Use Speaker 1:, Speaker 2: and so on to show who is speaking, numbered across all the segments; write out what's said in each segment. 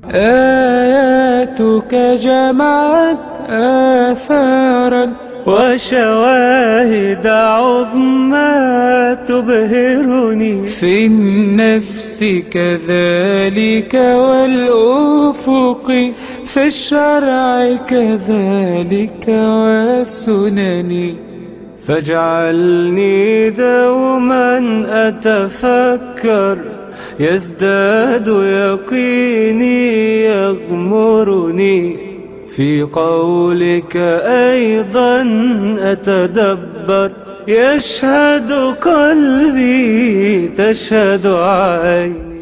Speaker 1: آياتك جمعت آثارا
Speaker 2: وشواهد عظمى تبهرني
Speaker 1: في النفس كذلك والأفق في الشرع كذلك والسنن
Speaker 2: فاجعلني دوما أتفكر يزداد يقيني يغمرني في قولك أيضا أتدبر يشهد قلبي تشهد عيني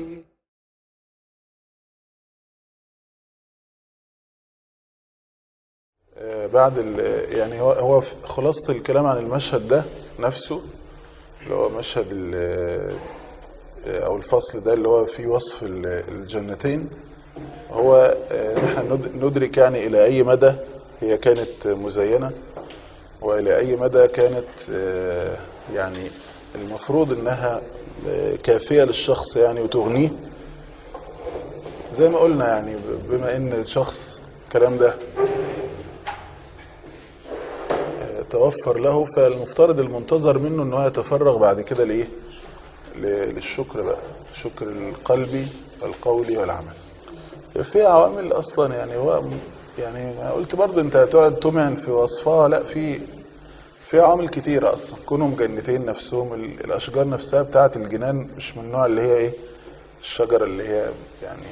Speaker 3: آه، بعد ال- يعني هو هو في خلاصة الكلام عن المشهد ده نفسه اللي هو مشهد ال- آه، أو الفصل ده اللي هو فيه وصف ال- الجنتين هو آه، نحن ند- ندرك يعني إلى أي مدى هي كانت مزينة وإلى أي مدى كانت آه، يعني المفروض إنها آه، كافية للشخص يعني وتغنيه زي ما قلنا يعني ب- بما إن الشخص الكلام ده توفر له فالمفترض المنتظر منه ان هو يتفرغ بعد كده لايه ل- للشكر بقى الشكر القلبي والقولي والعمل في عوامل اصلا يعني هو م- يعني أنا قلت برضه انت هتقعد تمعن في وصفها لا في في عوامل كتيرة اصلا كونهم جنتين نفسهم ال- الاشجار نفسها بتاعه الجنان مش من النوع اللي هي ايه الشجرة اللي هي يعني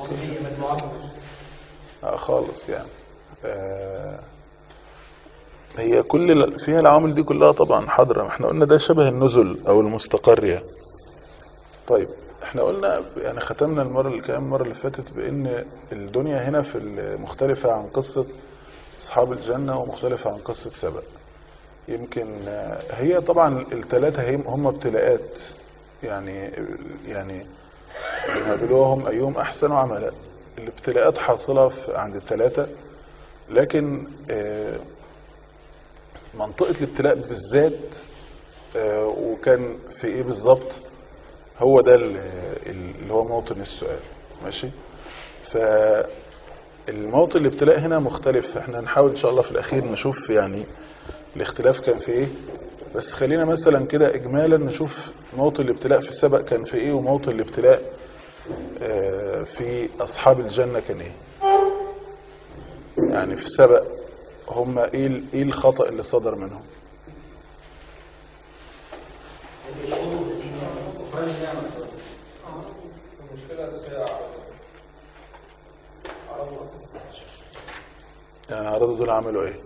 Speaker 3: آه خالص يعني آه هي كل ال- فيها العوامل دي كلها طبعا حاضرة احنا قلنا ده شبه النزل او المستقر يعني طيب احنا قلنا يعني ختمنا المرة اللي كام المرة اللي فاتت بان الدنيا هنا في ال- مختلفة عن قصة اصحاب الجنة ومختلفة عن قصة سبأ يمكن آه، هي طبعا الثلاثة هي- هم ابتلاءات يعني يعني لنبلوهم ايهم احسن عملا الابتلاءات حاصلة في- عند الثلاثة لكن آه، منطقة الابتلاء بالذات آه، وكان في ايه بالظبط هو ده ال- اللي هو موطن السؤال ماشي فالموطن الابتلاء هنا مختلف احنا هنحاول ان شاء الله في الاخير نشوف يعني الاختلاف كان في ايه بس خلينا مثلا كده اجمالا نشوف موطن الابتلاء في السبق كان في ايه وموطن الابتلاء آه، في اصحاب الجنة كان ايه يعني في السبق هم ايه ال- ايه الخطأ اللي صدر منهم يعني عرضوا دول عملوا ايه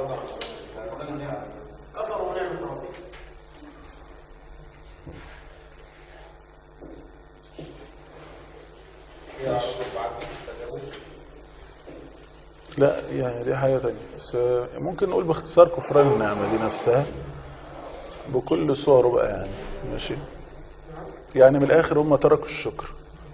Speaker 3: لا يعني دي حاجة تانية بس ممكن نقول باختصار كفران النعمة دي نفسها بكل صوره بقى يعني ماشي يعني من الآخر هم تركوا الشكر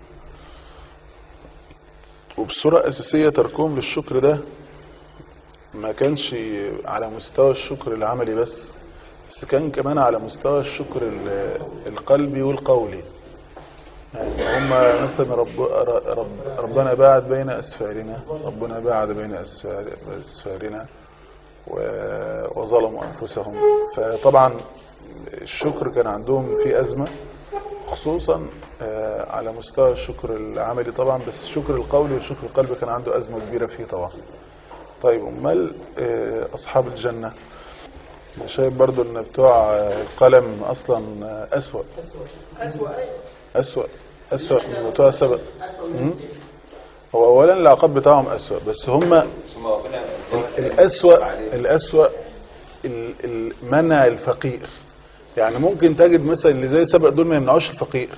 Speaker 3: وبصورة أساسية تركهم للشكر ده ما كانش على مستوى الشكر العملي بس بس كان كمان على مستوى الشكر ال- القلبي والقولي يعني هم مثلا رب رب ربنا باعد بين أسفارنا ربنا باعد بين أسفار أسفارنا و- وظلموا أنفسهم فطبعا الشكر كان عندهم في أزمة خصوصا آه، على مستوى الشكر العملي طبعا بس الشكر القولي والشكر القلبي كان عنده أزمة كبيرة فيه طبعا طيب امال آه، أصحاب الجنة أنا شايف برضو ان بتوع آه، القلم اصلا آه، اسوأ اسوأ اسوأ من بتوع السبق مم. هو اولا العقاب بتاعهم اسوأ بس هم ال- الاسوأ الاسوأ ال- ال- منع الفقير يعني ممكن تجد مثلا اللي زي سبق دول ما يمنعوش الفقير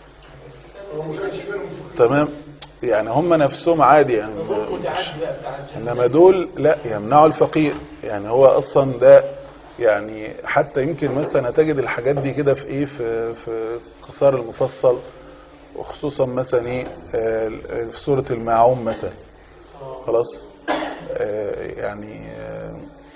Speaker 3: تمام يعني هم نفسهم عادي يعني مش انما دول لا يمنعوا الفقير يعني هو اصلا ده يعني حتى يمكن مثلا تجد الحاجات دي كده في ايه في في قصار المفصل وخصوصا مثلا ايه آه، في سورة الماعون مثلا خلاص آه، يعني آه،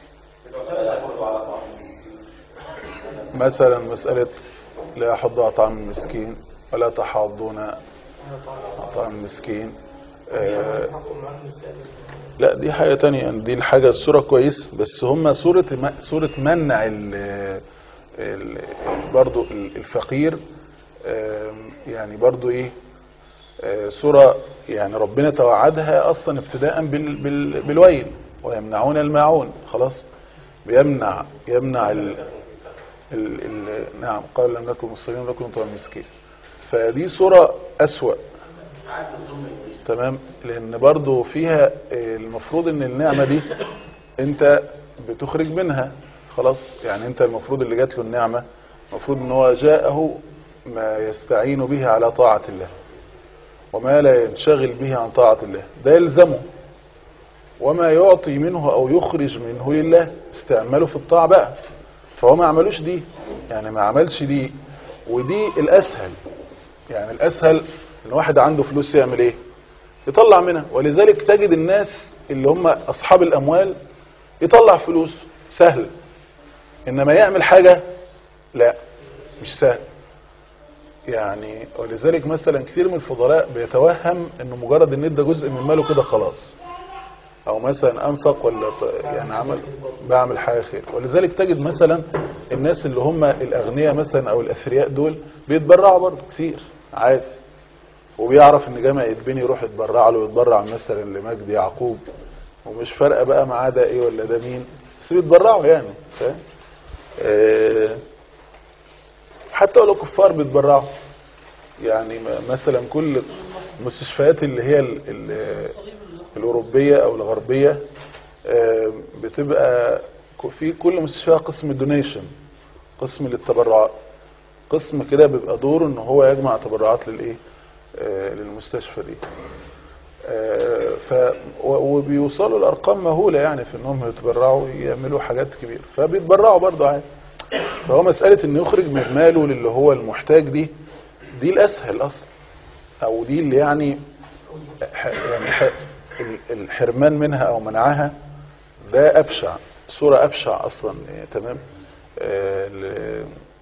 Speaker 3: مثلا مسألة لا يحض على طعام المسكين ولا تحاضون على طعام المسكين آه لا دي حاجة تانية يعني دي الحاجة الصورة كويس بس هم صورة م- صورة منع ال ال برضو ال- الفقير آم، يعني برضو ايه آه، صورة يعني ربنا توعدها اصلا ابتداء بال بال بالويل ويمنعون الماعون خلاص بيمنع يمنع ال ال ال نعم قال لم نكن مصرين لكم انتم مسكين فدي صورة اسوأ تمام لان برضو فيها آه، المفروض ان النعمة دي انت بتخرج منها خلاص يعني انت المفروض اللي جات له النعمة المفروض ان هو جاءه ما يستعين به على طاعة الله وما لا ينشغل به عن طاعة الله ده يلزمه وما يعطي منه او يخرج منه لله استعمله في الطاعة بقى فهو ما عملوش دي يعني ما عملش دي ودي الاسهل يعني الاسهل ان واحد عنده فلوس يعمل ايه يطلع منها ولذلك تجد الناس اللي هم اصحاب الاموال يطلع فلوس سهل انما يعمل حاجة لا مش سهل يعني ولذلك مثلا كثير من الفضلاء بيتوهم انه مجرد ان ادى جزء من ماله كده خلاص او مثلا انفق ولا ط- يعني عمل بعمل حاجة خير ولذلك تجد مثلا الناس اللي هم الاغنياء مثلا او الاثرياء دول بيتبرعوا برضه كتير عادي وبيعرف ان جامع يتبني يروح يتبرع له ويتبرع مثلا لمجدي يعقوب ومش فارقه بقى معاه ده ايه ولا ده مين بس بيتبرعوا يعني فاهم آه، حتى لو كفار بيتبرعوا يعني م- مثلا كل المستشفيات اللي هي ال ال الأوروبية أو الغربية آه، بتبقى ك- في كل مستشفى قسم دونيشن قسم للتبرعات قسم كده بيبقى دوره ان هو يجمع تبرعات للايه آه، للمستشفى دي آه، ف و- وبيوصلوا لارقام مهوله يعني في انهم يتبرعوا يعملوا حاجات كبيره فبيتبرعوا برضه عادي فهو مساله انه يخرج من ماله للي هو المحتاج دي دي الاسهل اصلا او دي اللي يعني ح- يعني ح- ال- الحرمان منها او منعها ده ابشع صوره ابشع اصلا آه، تمام آه، ال-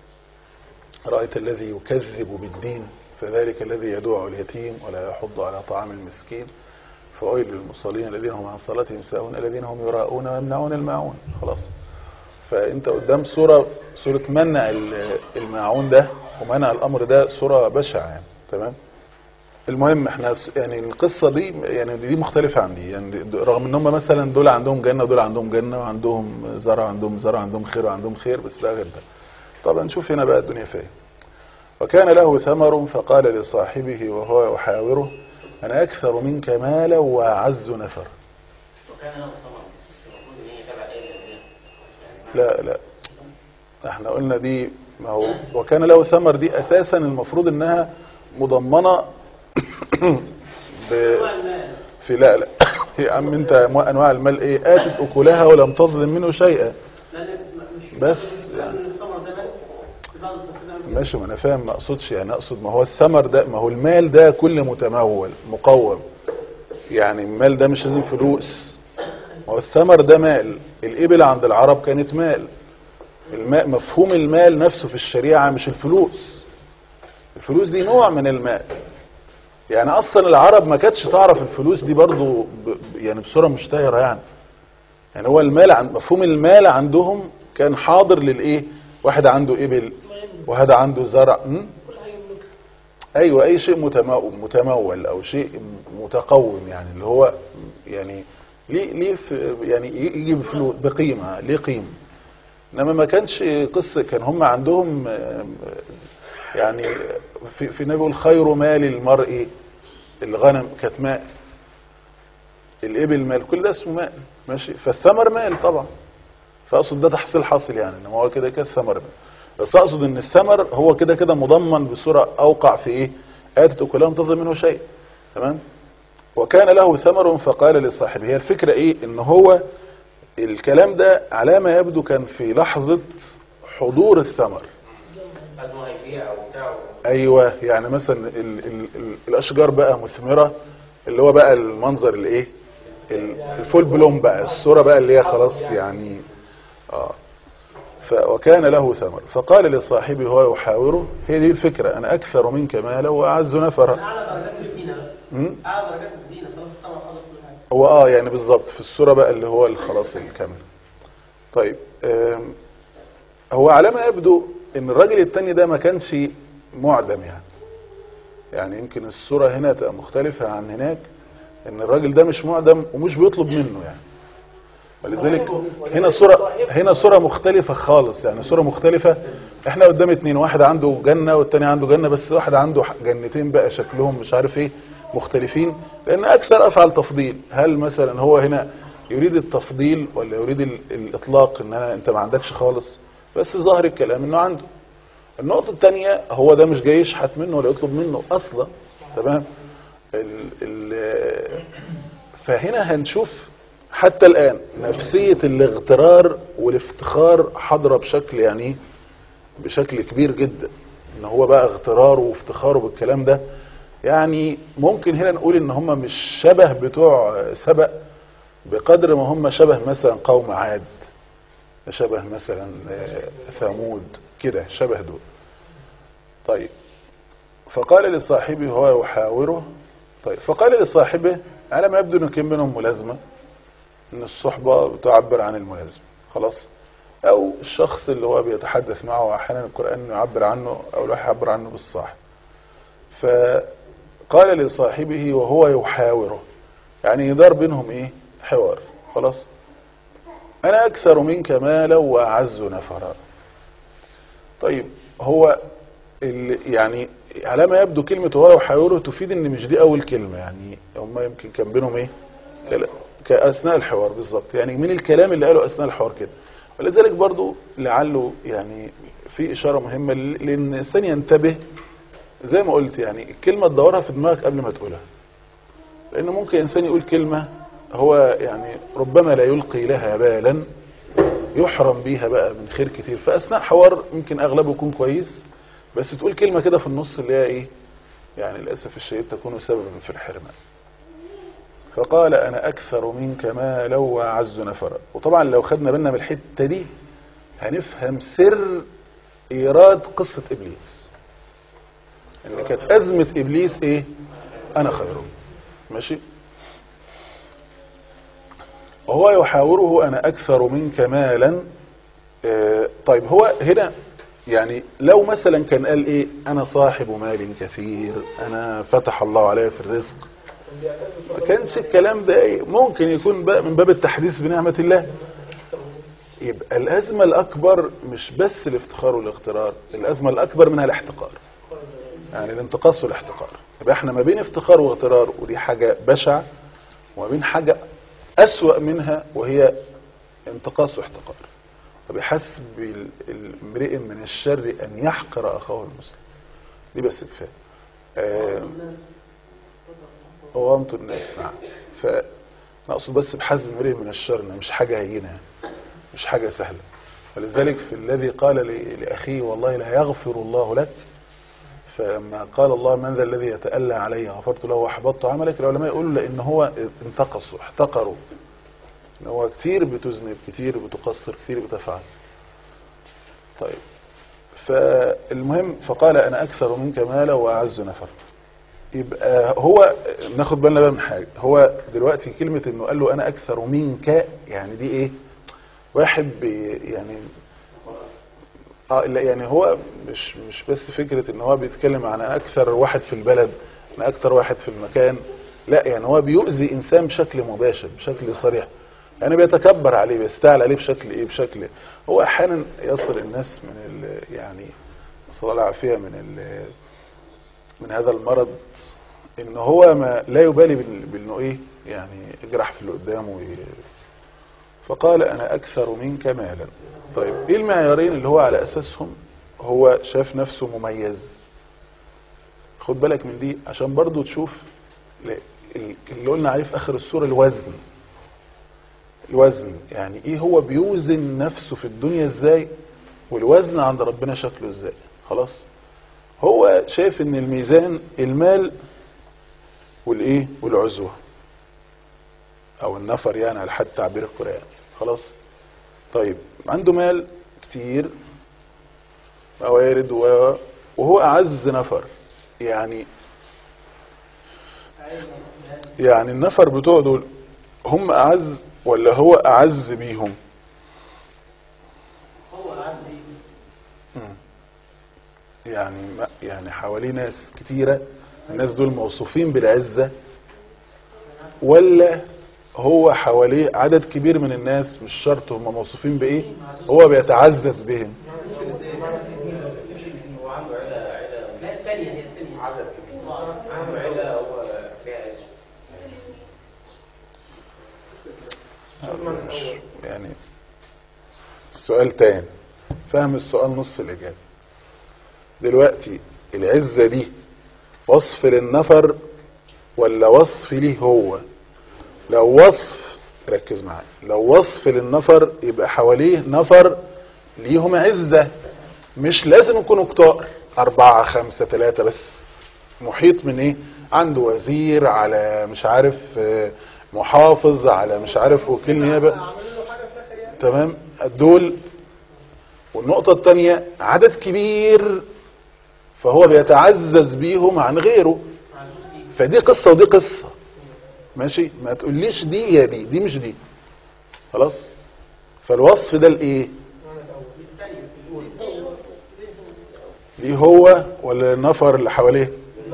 Speaker 3: رأيت الذي يكذب بالدين فذلك الذي يدعو اليتيم ولا يحض على طعام المسكين فويل للمصلين الذين هم عن صلاتهم ساهون الذين هم يراءون ويمنعون الماعون خلاص فانت قدام صورة صورة منع ال- الماعون ده ومنع الامر ده صورة بشعة يعني تمام المهم احنا س- يعني القصة دي يعني دي مختلفة عن دي يعني د- رغم ان هم مثلا دول عندهم جنة ودول عندهم جنة وعندهم زرع وعندهم زرع وعندهم خير وعندهم خير بس ده غير ده طبعا نشوف هنا بقى الدنيا فين وكان له ثمر فقال لصاحبه وهو يحاوره أنا أكثر منك مالا وأعز نفر
Speaker 4: وكان له ثمر المفروض ان هي تبع ايه
Speaker 3: لا لا احنا قلنا دي ما هو وكان له ثمر دي أساسا المفروض إنها مضمنة ب في لا لا يا عم انت انواع المال ايه اتت اكلها ولم تظلم منه شيئا بس يعني ماشي ما انا فاهم ما اقصدش يعني اقصد ما هو الثمر ده ما هو المال ده كل متمول مقوم يعني المال ده مش لازم فلوس ما هو الثمر ده مال الابل عند العرب كانت مال الماء مفهوم المال نفسه في الشريعة مش الفلوس الفلوس دي نوع من المال يعني اصلا العرب ما كانتش تعرف الفلوس دي برضو ب ب- يعني بصورة مشتهرة يعني يعني هو المال عن مفهوم المال عندهم كان حاضر للايه واحد عنده ابل وهذا عنده زرع م? ايوه اي شيء متمو- متمول او شيء متقوم يعني اللي هو يعني ليه ليه في يعني يجي بفلوس بقيمه ليه قيمه انما ما كانش قصه كان هم عندهم آم، يعني في في نبي يقول خير مال المرء الغنم كانت مال الابل مال كل ده اسمه مال ماشي فالثمر مال طبعا فاقصد ده تحصيل حاصل يعني انما هو كده كده الثمر مال بس اقصد ان الثمر هو كده كده مضمن بصوره اوقع في ايه اتت اكلهم تظلم منه شيء تمام وكان له ثمر فقال لصاحبه هي الفكره ايه ان هو الكلام ده على ما يبدو كان في لحظه حضور الثمر
Speaker 4: قد ما هيبيع او بتاع
Speaker 3: ايوه يعني مثلا ال ال ال الاشجار بقى مثمره اللي هو بقى المنظر الايه ال- الفول بلوم بقى الصوره بقى اللي هي خلاص يعني اه ف وكان له ثمر فقال لصاحبه وهو يحاوره هي دي الفكرة أنا أكثر منك مالا وأعز نفرا
Speaker 4: اعلى درجات الزينه بقى
Speaker 3: م?
Speaker 4: اعلى درجات الزينه خلاص طبعا حاضر كل حاجه
Speaker 3: هو اه يعني بالظبط في السورة بقى اللي هو الخلاص الكامل طيب آم، هو على ما يبدو ان الراجل التاني ده ما كانش معدم يعني يعني يمكن الصورة هنا تبقى مختلفة عن هناك ان الراجل ده مش معدم ومش بيطلب منه يعني ولذلك هنا صورة هنا صورة مختلفة خالص يعني صورة مختلفة احنا قدام اتنين واحد عنده جنة والتاني عنده جنة بس واحد عنده جنتين بقى شكلهم مش عارف ايه مختلفين لان اكثر افعل تفضيل هل مثلا هو هنا يريد التفضيل ولا يريد ال- الاطلاق ان انا انت ما عندكش خالص بس ظاهر الكلام انه عنده النقطة الثانية هو ده مش جاي يشحت منه ولا يطلب منه اصلا تمام ال ال فهنا هنشوف حتى الآن نفسية الاغترار والافتخار حاضرة بشكل يعني بشكل كبير جدا ان هو بقى اغتراره وافتخاره بالكلام ده يعني ممكن هنا نقول ان هم مش شبه بتوع سبق بقدر ما هم شبه مثلا قوم عاد شبه مثلا آه، ثمود كده شبه دول طيب فقال لصاحبه وهو يحاوره طيب فقال لصاحبه على ما يبدو ان كان بينهم ملازمه ان الصحبه بتعبر عن الملازمه خلاص او الشخص اللي هو بيتحدث معه احيانا القران يعبر عنه او الوحي يعبر عنه بالصاحب فقال لصاحبه وهو يحاوره يعني يدار بينهم ايه حوار خلاص انا اكثر منك مالا واعز نفرا طيب هو ال- يعني على ما يبدو كلمة وهو يحاوره تفيد ان مش دي اول كلمة يعني هم يمكن كان بينهم ايه كلا- كاثناء الحوار بالظبط يعني من الكلام اللي قاله اثناء الحوار كده ولذلك برضو لعله يعني في اشارة مهمة ل- لان الانسان ينتبه زي ما قلت يعني الكلمة تدورها في دماغك قبل ما تقولها لان ممكن انسان يقول كلمة هو يعني ربما لا يلقي لها بالا يحرم بيها بقى من خير كتير فاثناء حوار يمكن اغلبه يكون كويس بس تقول كلمة كده في النص اللي هي ايه يعني للأسف الشديد تكون سببا في الحرمان فقال انا اكثر منك مالا واعز نفرا وطبعا لو خدنا بالنا من الحتة دي هنفهم سر ايراد قصة ابليس ان كانت ازمة ابليس ايه انا خير ماشي وهو يحاوره انا اكثر منك مالا آه، طيب هو هنا يعني لو مثلا كان قال ايه انا صاحب مال كثير انا فتح الله علي في الرزق ما كانش الكلام ده ايه ممكن يكون بقى من باب التحديث بنعمة الله يبقى الازمة الاكبر مش بس الافتخار والاغترار الازمة الاكبر منها الاحتقار يعني الانتقاص والاحتقار يبقى احنا ما بين افتخار واغترار ودي حاجة بشعة وما بين حاجة اسوأ منها وهي انتقاص واحتقار فبحسب ال- المرئ من الشر ان يحقر اخاه المسلم دي بس كفايه آه، قوامة الناس نعم فنقصد بس بحسب المرئ من الشر إنها مش حاجه هينه مش حاجه سهله ولذلك في الذي قال ل- لاخيه والله لا يغفر الله لك فلما قال الله من ذا الذي يتألى علي غفرت له واحبطت عملك العلماء يقولوا لان هو انتقصوا احتقروا ان هو كتير بتذنب كتير بتقصر كتير بتفعل طيب فالمهم فقال انا اكثر منك مالا واعز نفر يبقى هو ناخد بالنا بقى من حاجه هو دلوقتي كلمه انه قال له انا اكثر منك يعني دي ايه واحد بي يعني اه لا يعني هو مش مش بس فكره ان هو بيتكلم عن أنا اكثر واحد في البلد انا اكثر واحد في المكان لا يعني هو بيؤذي انسان بشكل مباشر بشكل صريح يعني بيتكبر عليه بيستعل عليه بشكل ايه بشكل هو احيانا يصل الناس من ال يعني نسال الله العافيه من ال من هذا المرض ان هو ما لا يبالي بال- بانه ايه يعني يجرح في اللي قدامه وي- فقال انا اكثر منك مالا طيب ايه المعيارين اللي هو على اساسهم هو شاف نفسه مميز خد بالك من دي عشان برضو تشوف ل- ال- اللي قلنا عليه في اخر السورة الوزن الوزن يعني ايه هو بيوزن نفسه في الدنيا ازاي والوزن عند ربنا شكله ازاي خلاص هو شايف ان الميزان المال والايه والعزوة او النفر يعني على حد تعبير القرآن خلاص طيب عنده مال كتير موارد و- وهو أعز نفر يعني يعني النفر بتوع دول هم أعز ولا هو أعز بيهم
Speaker 4: هو قاعد بيه
Speaker 3: مم. يعني ما يعني حواليه ناس كتيرة الناس دول موصوفين بالعزة ولا هو حواليه عدد كبير من الناس مش شرط هم موصوفين بإيه هو بيتعزز بهم
Speaker 4: هو عنده عيلة عيلة لا الثانية هي الثانية عدد كبير عنده عيلة هو فيها عز
Speaker 3: مش- يعني السؤال تاني فهم السؤال نص الإجابة دلوقتي العزة دي وصف للنفر ولا وصف ليه هو لو وصف ركز معايا لو وصف للنفر يبقى حواليه نفر ليهم عزة مش لازم يكونوا كتار أربعة خمسة ثلاثة بس محيط من ايه عنده وزير على مش عارف آه، محافظ على مش عارف وكيل نيابة تمام دول والنقطة الثانية عدد كبير فهو بيتعزز بيهم عن غيره فدي قصة ودي قصة ماشي ما تقوليش دي يا دي دي مش دي خلاص فالوصف ده الايه ليه هو ولا النفر اللي حواليه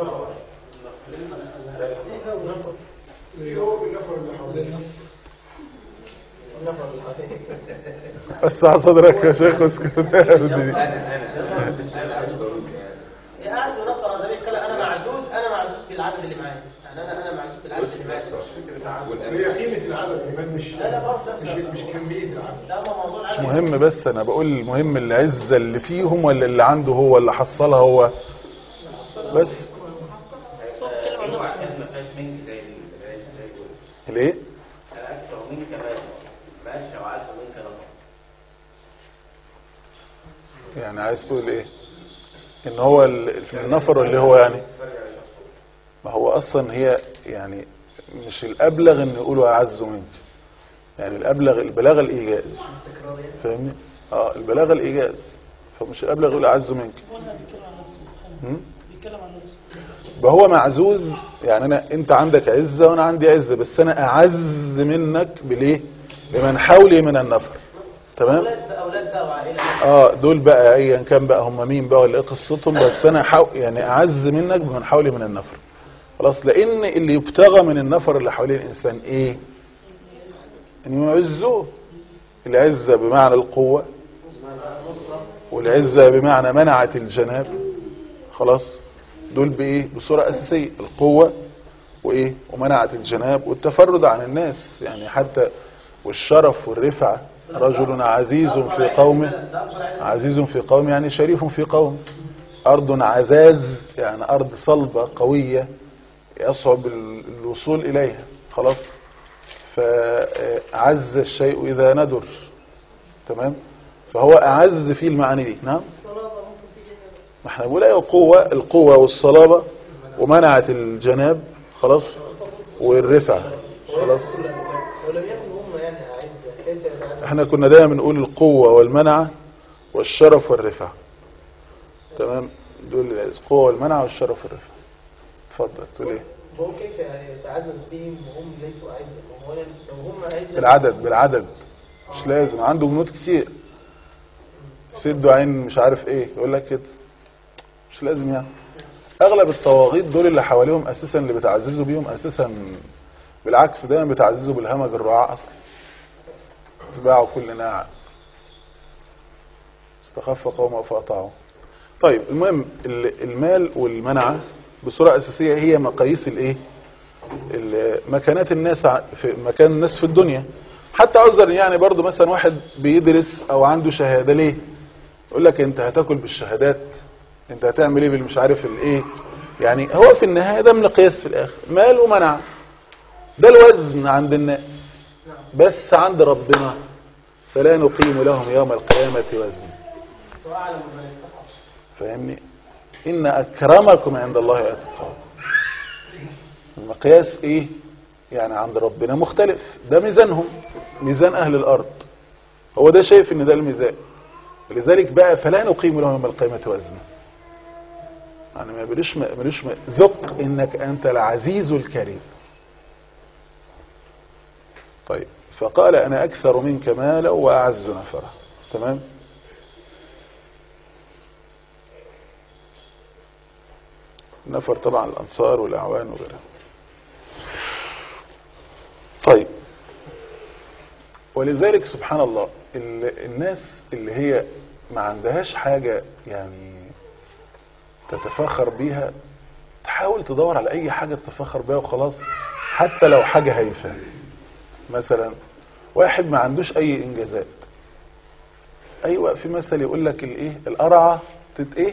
Speaker 3: بس على صدرك يا شيخ اسكت
Speaker 4: يا قاعد ونفر هذا بيتكلم انا معزوز انا معزوز بالعدد اللي معايا يعني انا انا معزوز بالعدد اللي معايا
Speaker 5: هي قيمة العدد كمان مش
Speaker 4: لا لا برضه نفس
Speaker 5: مش مش كمية العدد
Speaker 4: لا ما موضوع
Speaker 3: مش
Speaker 4: العدد
Speaker 3: مهم بس انا بقول المهم العزة اللي فيهم ولا اللي عنده هو اللي حصلها هو بس
Speaker 4: ما فيهاش منك زي زي
Speaker 3: ليه
Speaker 4: انا اكثر منك ماشي ماشي وعايز منك نظر
Speaker 3: يعني عايز تقول ايه ان هو ال- النفر اللي هو يعني ما هو اصلا هي يعني مش الابلغ ان يقولوا اعز منك يعني الابلغ البلاغه الايجاز فاهمني اه البلاغه الايجاز فمش الابلغ يقول اعز منك هم؟ يبقى هو معزوز يعني انا انت عندك عزه وانا عندي عزه بس انا اعز منك بالايه بمن حولي من النفر تمام
Speaker 4: اولاد بقى اولاد بقى وعائله
Speaker 3: اه دول بقى ايا كان بقى هم مين بقى ولا ايه قصتهم بس انا حو يعني اعز منك بمن حولي من النفر خلاص لان اللي يبتغى من النفر اللي حوالين الانسان ايه ان يعزوه العزة بمعنى القوة والعزة بمعنى منعة الجناب خلاص دول بايه بصورة اساسية القوة وايه ومنعة الجناب والتفرد عن الناس يعني حتى والشرف والرفعة رجل عزيز في قومه عزيز في قوم يعني شريف في قوم أرض عزاز يعني أرض صلبة قوية يصعب ال- الوصول إليها خلاص فعز الشيء إذا ندر تمام فهو أعز في المعاني دي نعم ما احنا بنقول ايه القوة القوة والصلابة ومنعة الجناب خلاص والرفعة خلاص
Speaker 4: لو لم يكن هم يعني اعز كيف يتعامل
Speaker 3: احنا كنا دايما بنقول القوة والمنعة والشرف والرفعة تمام دول القوة والمنعة والشرف والرفعة اتفضل تقول ايه
Speaker 4: هو كيف يتعزز بهم وهم ليسوا اعزة اولا لو هم اعزة
Speaker 3: بالعدد بالعدد مش لازم عنده بنود كتير سدوا عين مش عارف ايه يقول لك كده مش لازم يعني اغلب الطواغيت دول اللي حواليهم اساسا اللي بتعززوا بيهم اساسا بالعكس دايما بتعززوا بالهمج الرعاع اصلا اتباعوا كل ناعم استخف قومه فاطاعوا طيب المهم ال- المال والمنعة بصورة اساسية هي مقاييس الايه ال- مكانات الناس ع- في مكان الناس في الدنيا حتى عذر يعني برضو مثلا واحد بيدرس او عنده شهادة ليه يقول لك انت هتاكل بالشهادات انت هتعمل ايه بالمش عارف الايه يعني هو في النهاية ده مقياس في الاخر مال ومنع ده الوزن عند الناس بس عند ربنا فلا نقيم لهم يوم القيامة وزنا
Speaker 4: واعلم من استطاع
Speaker 3: فاهمني ان اكرمكم عند الله اتقاكم المقياس ايه يعني عند ربنا مختلف ده ميزانهم ميزان اهل الارض هو ده شايف ان ده الميزان ولذلك بقى فلا نقيم له يوم القيامة وزنا يعني ما بلوش ما ملوش ما- ذق انك انت العزيز الكريم طيب فقال انا اكثر منك مالا واعز نفرا تمام نفر طبعا الانصار والاعوان وغيرها طيب ولذلك سبحان الله ال- الناس اللي هي ما عندهاش حاجة يعني تتفاخر بيها تحاول تدور على اي حاجة تتفاخر بيها وخلاص حتى لو حاجة هايفة مثلا واحد ما عندوش اي انجازات ايوه في مثل يقول لك الايه القرعة تت ايه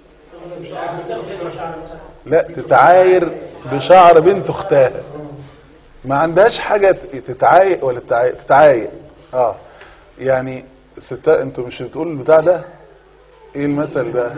Speaker 3: لا تتعاير بشعر بنت اختها ما عندهاش حاجة تتعايق ولا تتعايق تتعايق اه يعني ستا انتوا مش بتقول البتاع ده ايه المثل ده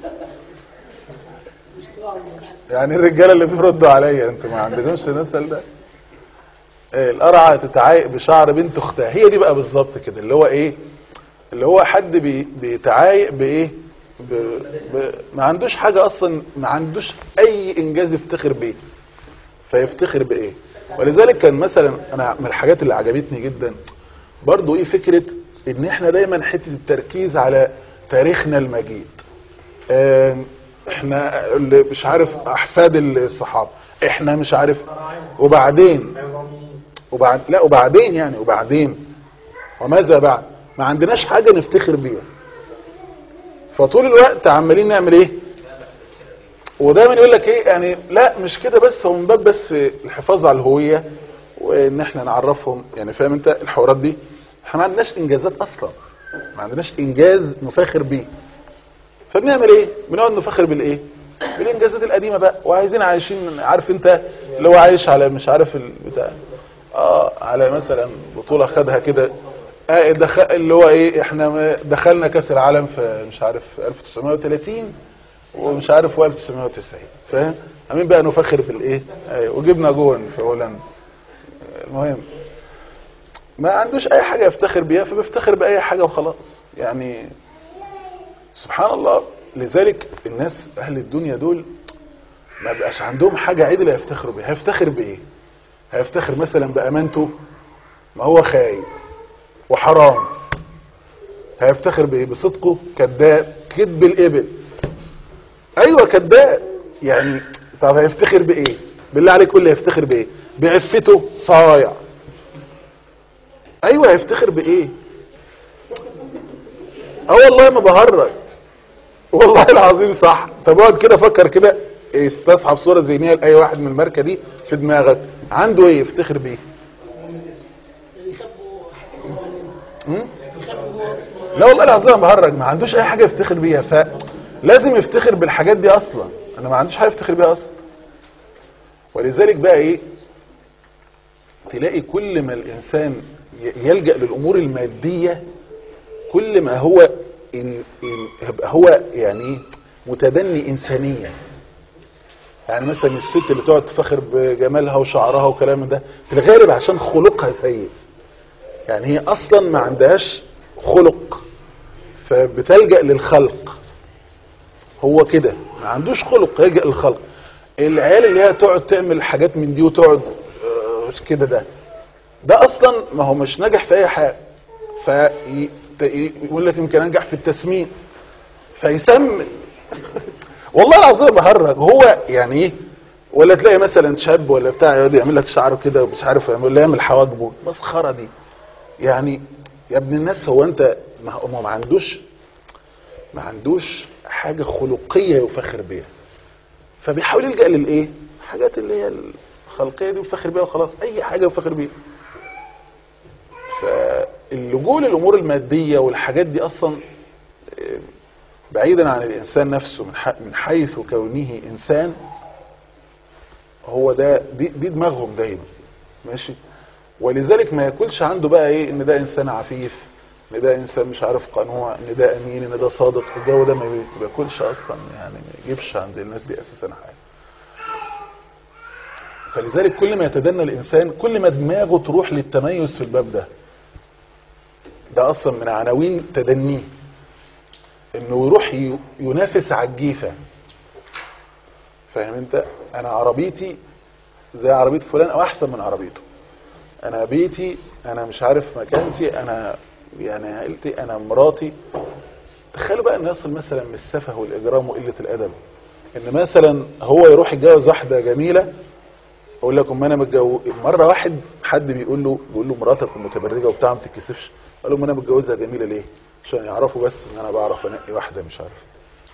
Speaker 3: يعني الرجاله اللي بيردوا عليا انتوا ما عندكمش المثل ده إيه القرعه تتعايق بشعر بنت اختها هي دي بقى بالظبط كده اللي هو ايه اللي هو حد بي بيتعايق بايه ب... ب... ما عندوش حاجه اصلا ما عندوش اي انجاز يفتخر بيه فيفتخر بايه ولذلك كان مثلا انا من الحاجات اللي عجبتني جدا برضو ايه فكرة ان احنا دايما حتة التركيز على تاريخنا المجيد آم، احنا اللي مش عارف احفاد الصحابة احنا مش عارف وبعدين وبعد لا وبعدين يعني وبعدين وماذا بعد ما عندناش حاجة نفتخر بيها فطول الوقت عمالين نعمل ايه ودايما يقول لك ايه يعني لا مش كده بس هو من باب بس الحفاظ على الهويه وان احنا نعرفهم يعني فاهم انت الحوارات دي احنا ما عندناش انجازات اصلا ما عندناش انجاز نفاخر بيه فبنعمل ايه بنقعد نفاخر بالايه بالانجازات القديمه بقى وعايزين عايشين عارف انت اللي هو عايش على مش عارف البتاع اه على مثلا بطوله خدها كده آه دخل اللي هو ايه احنا ما- دخلنا كاس العالم في مش عارف 1930 ومش عارف 1990 فاهم عاملين بقى نفخر بالايه ايوه وجبنا جون في هولندا المهم ما عندوش اي حاجه يفتخر بيها فبيفتخر باي حاجه وخلاص يعني سبحان الله لذلك الناس اهل الدنيا دول ما بقاش عندهم حاجه عدله يفتخروا بيها هيفتخر بايه هيفتخر مثلا بامانته ما هو خاين وحرام هيفتخر بايه بصدقه كذاب كذب الابل ايوه كذاب يعني طب هيفتخر بايه بالله عليك قول لي هيفتخر بايه بعفته صايع ايوه هيفتخر بايه اه والله ما بهرج والله العظيم صح طب اقعد كده فكر كده استصحب صوره ذهنيه لاي واحد من الماركه دي في دماغك عنده ايه يفتخر بيه مم؟ لا والله العظيم ما بهرج ما عندوش اي حاجه يفتخر بيها فلازم يفتخر بالحاجات دي اصلا انا ما عنديش حاجه يفتخر بيها اصلا ولذلك بقى ايه تلاقي كل ما الانسان ي- يلجأ للامور الماديه كل ما هو إن إن يبقى هو يعني إيه؟ متدني انسانيا يعني مثلا الست اللي تقعد تفخر بجمالها وشعرها وكلام من ده في الغالب عشان خلقها سيء يعني هي اصلا ما عندهاش خلق فبتلجأ للخلق هو كده ما عندوش خلق يلجأ للخلق العيال اللي هي تقعد تعمل حاجات من دي وتقعد آه، كده ده ده اصلا ما هو مش ناجح في اي حاجه فيقول لك يمكن انجح في التسمين فيسمن والله العظيم بهرج هو يعني ايه ولا تلاقي مثلا شاب ولا بتاع يقعد يعمل لك شعره كده ومش عارف يعمل ولا يعمل حواجبه مسخره دي يعني يا ابن الناس هو انت ما هو ما عندوش ما عندوش حاجه خلقيه يفخر بيها فبيحاول يلجأ للايه حاجات اللي هي الخلقيه دي يفخر بيها وخلاص اي حاجه يفخر بيها فاللجوء للامور الماديه والحاجات دي اصلا آه، بعيدا عن الانسان نفسه من ح- من حيث كونه انسان هو ده دي, دي دماغهم دايما ماشي ولذلك ما ياكلش عنده بقى ايه ان ده انسان عفيف ان ده انسان مش عارف قنوع ان ده امين ان ده صادق الجو ده ما بي- بياكلش اصلا يعني ما يجيبش عند الناس دي اساسا حاجه فلذلك كل ما يتدنى الانسان كل ما دماغه تروح للتميز في الباب ده ده اصلا من عناوين تدنيه انه يروح ي- ينافس على الجيفة فاهم انت انا عربيتي زي عربية فلان او احسن من عربيته انا بيتي انا مش عارف مكانتي انا يعني عائلتي انا مراتي تخيلوا بقى ان يصل مثلا من السفه والاجرام وقله الادب ان مثلا هو يروح يتجوز واحده جميله اقول لكم ما انا متجوز مره واحد حد بيقول له بيقول له مراتك متبرجه وبتاع ما تتكسفش قال له ما انا متجوزها جميله ليه عشان يعرفوا بس ان انا بعرف انقي واحده مش عارف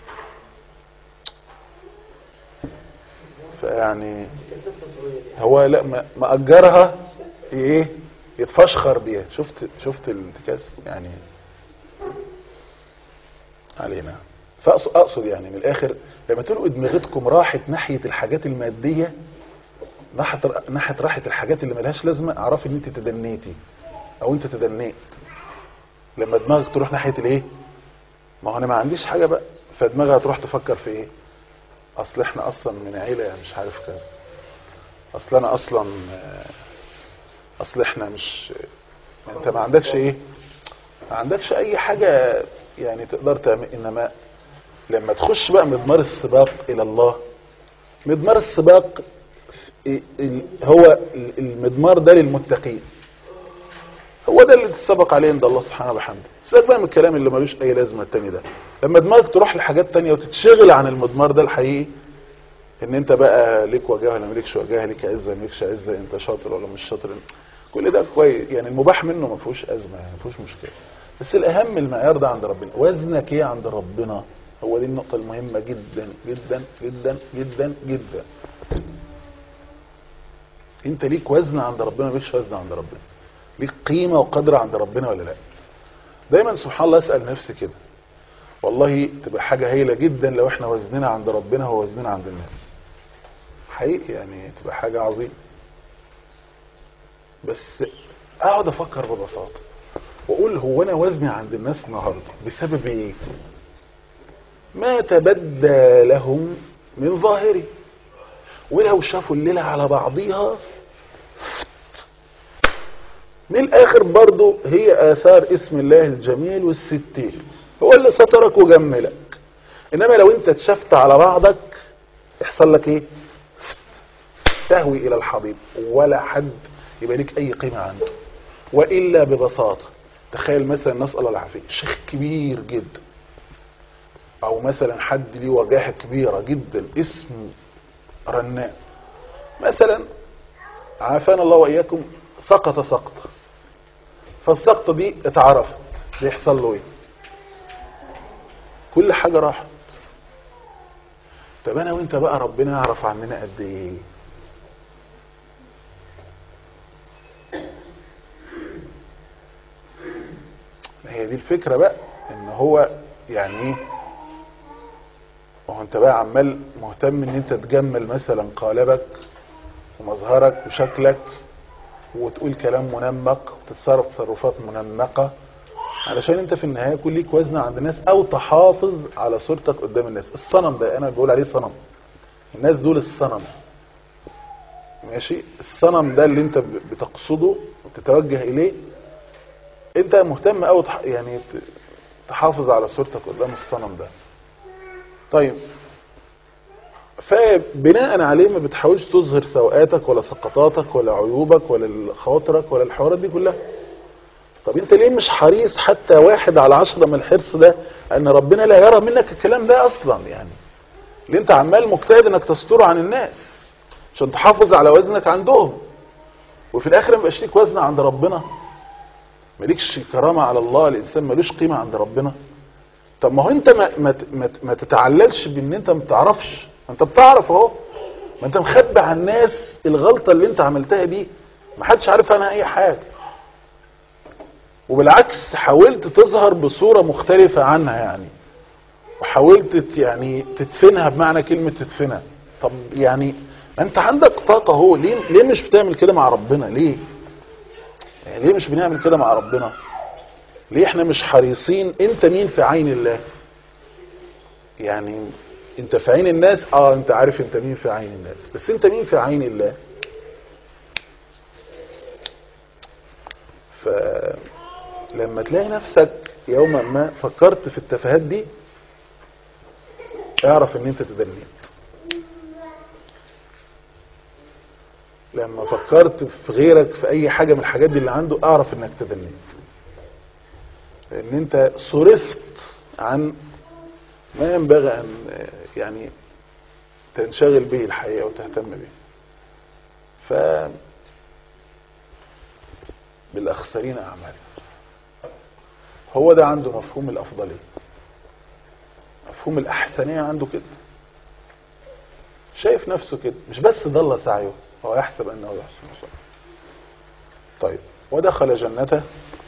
Speaker 3: فيعني هو لا ما ما اجرها ايه يتفشخر بيها شفت شفت الانتكاس يعني علينا فاقصد اقصد يعني من الاخر لما تلقوا دماغتكم راحت ناحيه الحاجات الماديه ناحيه ناحيه راحه الحاجات اللي ملهاش لازمه اعرفي ان انت تدنيتي او انت تدنيت لما دماغك تروح ناحيه الايه ما هو انا ما عنديش حاجه بقى فدماغها تروح تفكر في ايه اصل احنا اصلا من عيله مش عارف كذا اصل انا اصلا آه، اصل احنا مش انت ما عندكش ايه ما عندكش اي حاجة يعني تقدر تعمل انما لما تخش بقى مضمار السباق الى الله مضمار السباق ال- ال- هو ال- المضمار ده للمتقين هو ده اللي تسبق عليه عند الله سبحانه وبحمده سيبك بقى من الكلام اللي ملوش اي لازمه التاني ده لما دماغك تروح لحاجات تانية وتتشغل عن المضمار ده الحقيقي ان انت بقى ليك وجاهه ولا مالكش وجاهه ليك عزه مالكش عزه انت شاطر ولا مش شاطر كل ده كويس يعني المباح منه ما فيهوش ازمه يعني ما فيهوش مشكله بس الاهم المعيار ده عند ربنا وزنك ايه عند ربنا هو دي النقطه المهمه جدا جدا جدا جدا جدا انت ليك وزن عند ربنا مالكش وزن عند ربنا ليك قيمه وقدر عند ربنا ولا لا دايما سبحان الله اسال نفسي كده والله تبقى حاجه هايله جدا لو احنا وزننا عند ربنا هو وزننا عند الناس حقيقي يعني تبقى حاجه عظيمه بس اقعد افكر ببساطه واقول هو انا وزني عند الناس النهارده بسبب ايه ما تبدى لهم من ظاهري ولو شافوا الليله على بعضيها من الاخر برضو هي اثار اسم الله الجميل والستير هو اللي سترك وجملك انما لو انت اتشفت على بعضك يحصل لك ايه تهوي الى الحضيض ولا حد يبقى ليك اي قيمة عنده والا ببساطة تخيل مثلا نسأل الله العافية شيخ كبير جدا او مثلا حد ليه وجاهة كبيرة جدا اسم رناء مثلا عافانا الله واياكم سقط سقطة فالسقطة دي اتعرفت بيحصل له ايه كل حاجة راحت طب انا وانت بقى ربنا يعرف عننا قد ايه ما هي دي الفكرة بقى ان هو يعني ايه وهو انت بقى عمال مهتم ان انت تجمل مثلا قالبك ومظهرك وشكلك وتقول كلام منمق وتتصرف تصرفات منمقة علشان انت في النهاية يكون ليك وزن عند الناس او تحافظ على صورتك قدام الناس الصنم ده انا بقول عليه صنم الناس دول الصنم ماشي الصنم ده اللي انت بتقصده وتتوجه اليه انت مهتم او تح... يعني ت- تحافظ على صورتك قدام الصنم ده طيب فبناء عليه ما بتحاولش تظهر سوءاتك ولا سقطاتك ولا عيوبك ولا خواطرك ولا الحوارات دي كلها طب انت ليه مش حريص حتى واحد على عشرة من الحرص ده ان ربنا لا يرى منك الكلام ده اصلا يعني ليه انت عمال مجتهد انك تستره عن الناس عشان تحافظ على وزنك عندهم وفي الاخر ما يبقاش ليك وزن عند ربنا مالكش كرامة على الله الانسان ملوش قيمة عند ربنا طب ما هو انت ما, ما, ما, ما تتعللش بان انت ما بتعرفش ما انت بتعرف اهو ما انت مخبي عن الناس الغلطة اللي انت عملتها دي ما حدش عارف عنها اي حاجة وبالعكس حاولت تظهر بصورة مختلفة عنها يعني وحاولت ت- يعني تدفنها بمعنى كلمة تدفنها طب يعني ما انت عندك طاقة اهو ليه, ليه مش بتعمل كده مع ربنا ليه يعني ليه مش بنعمل كده مع ربنا ليه احنا مش حريصين انت مين في عين الله يعني انت في عين الناس اه انت عارف انت مين في عين الناس بس انت مين في عين الله فلما تلاقي نفسك يوما ما فكرت في التفاهات دي اعرف ان انت تدنيت لما فكرت في غيرك في اي حاجة من الحاجات دي اللي عنده اعرف انك تدنيت لان انت صرفت عن ما ينبغي ان يعني تنشغل به الحقيقة وتهتم به ف بالاخسرين اعمال هو ده عنده مفهوم الافضلية مفهوم الاحسنية عنده كده شايف نفسه كده مش بس ضل سعيه هو يحسب انه يحسن صنعا طيب ودخل جنته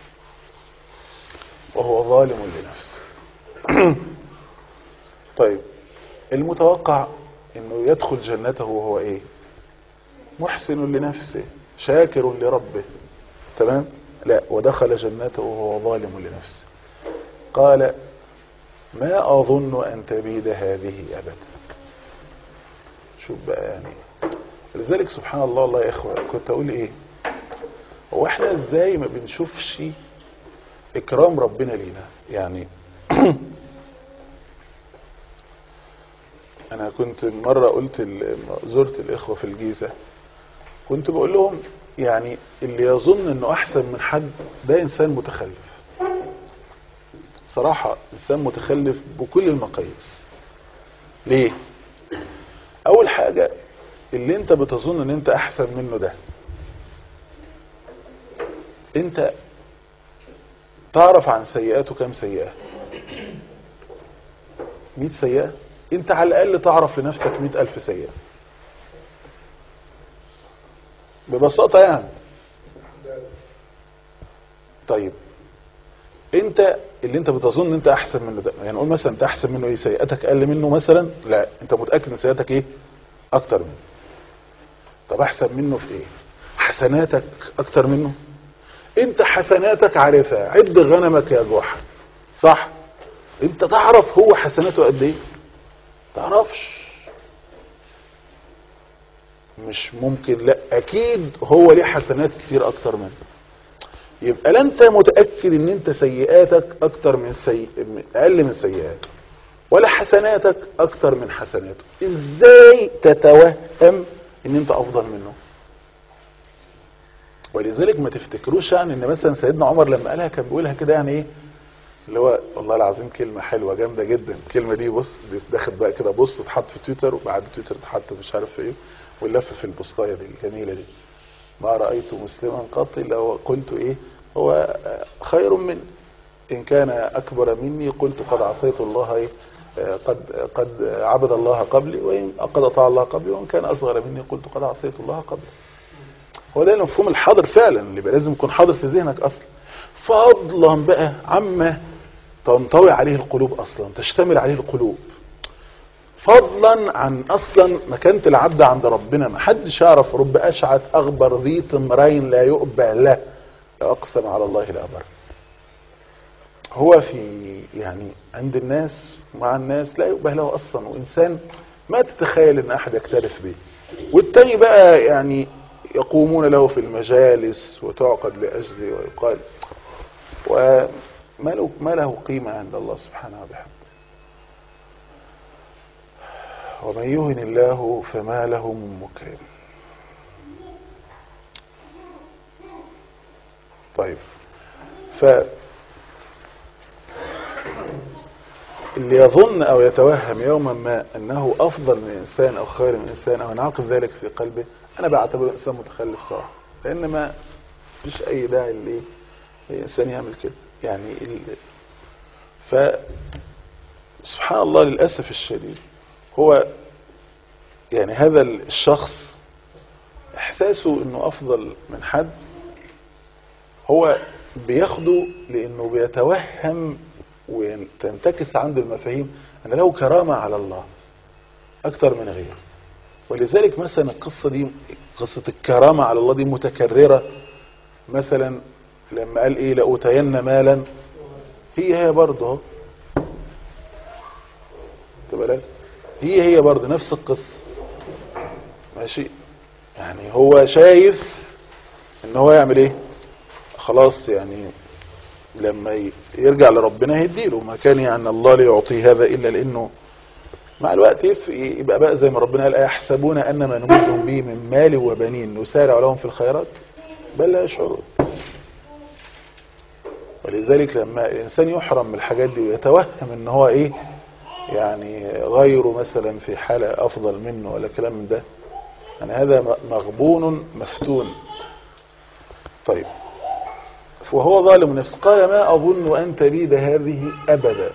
Speaker 3: وهو ظالم لنفسه طيب المتوقع انه يدخل جنته وهو ايه محسن لنفسه شاكر لربه تمام لا ودخل جنته وهو ظالم لنفسه قال ما اظن ان تبيد هذه ابدا شوف بقى يعني لذلك سبحان الله الله يا اخوة كنت اقول ايه هو احنا ازاي ما بنشوفش اكرام ربنا لينا يعني انا كنت مرة قلت ال- زرت الاخوة في الجيزة كنت بقول لهم يعني اللي يظن انه احسن من حد ده انسان متخلف صراحة انسان متخلف بكل المقاييس ليه اول حاجة اللي انت بتظن ان انت احسن منه ده انت تعرف عن سيئاته كم سيئة 100 سيئة انت على الاقل تعرف لنفسك 100 الف سيئة ببساطة يعني طيب انت اللي انت بتظن ان انت احسن منه ده يعني نقول مثلا انت احسن منه ايه سيئتك اقل منه مثلا لا انت متأكد ان سيئتك ايه اكتر منه طب احسن منه في ايه حسناتك اكتر منه انت حسناتك عارفها عد غنمك يا جوحة صح انت تعرف هو حسناته قد ايه تعرفش مش ممكن لا اكيد هو ليه حسنات كتير اكتر منه يبقى لا انت متأكد ان انت سيئاتك اكتر من سيء اقل من سيئاته ولا حسناتك اكتر من حسناته ازاي تتوهم ان انت افضل منه ولذلك ما تفتكروش يعني ان مثلا سيدنا عمر لما قالها كان بيقولها كده يعني ايه اللي هو والله العظيم كلمة حلوة جامدة جدا الكلمة دي بص بتاخد بقى كده بص تحط في تويتر وبعد تويتر تحط مش عارف في ايه واللف في البوستاية دي الجميلة دي ما رأيت مسلما قط الا وقلت ايه هو خير مني ان كان اكبر مني قلت قد عصيت الله ايه قد قد عبد الله قبلي وان قد اطاع الله قبلي وان كان اصغر مني قلت قد عصيت الله قبلي هو ده المفهوم الحاضر فعلا اللي بقى لازم يكون حاضر في ذهنك اصلا فضلا بقى عما تنطوي عليه القلوب اصلا تشتمل عليه القلوب فضلا عن اصلا مكانة العبد عند ربنا ما حدش يعرف رب اشعث اغبر ذي تمرين لا يؤبى له اقسم على الله الابر هو في يعني عند الناس مع الناس لا يؤبه له اصلا وانسان ما تتخيل ان احد يكترث به والتاني بقى يعني يقومون له في المجالس وتعقد لاجله ويقال وما له, ما له قيمة عند الله سبحانه وبحمده ومن يهن الله فما له من مكرم طيب ف اللي يظن او يتوهم يوما ما انه افضل من انسان او خير من انسان او ينعقد ذلك في قلبه انا بعتبره انسان متخلف صراحه لان ما فيش اي داعي ليه الانسان يعمل كده يعني ال... ف سبحان الله للاسف الشديد هو يعني هذا الشخص احساسه انه افضل من حد هو بياخده لانه بيتوهم وتنتكس عنده المفاهيم ان له كرامة على الله اكتر من غيره ولذلك مثلا القصة دي قصة الكرامة على الله دي متكررة مثلا لما قال ايه لأوتين مالا هي هي برضه بالك هي هي برضه نفس القصة ماشي يعني هو شايف ان هو يعمل ايه خلاص يعني لما يرجع لربنا هيديله ما كان يعني الله لا يعطي هذا الا لانه مع الوقت يف- يبقى بقى زي ما ربنا قال أيحسبون أن ما نمدهم به من مال وبنين نسارع لهم في الخيرات بل لا يشعرون ولذلك لما الإنسان يحرم من الحاجات دي ويتوهم ان هو ايه يعني غيره مثلا في حالة أفضل منه ولا كلام من ده يعني هذا م- مغبون مفتون طيب وهو ظالم نفسه قال ما أظن أن تبيد هذه أبدا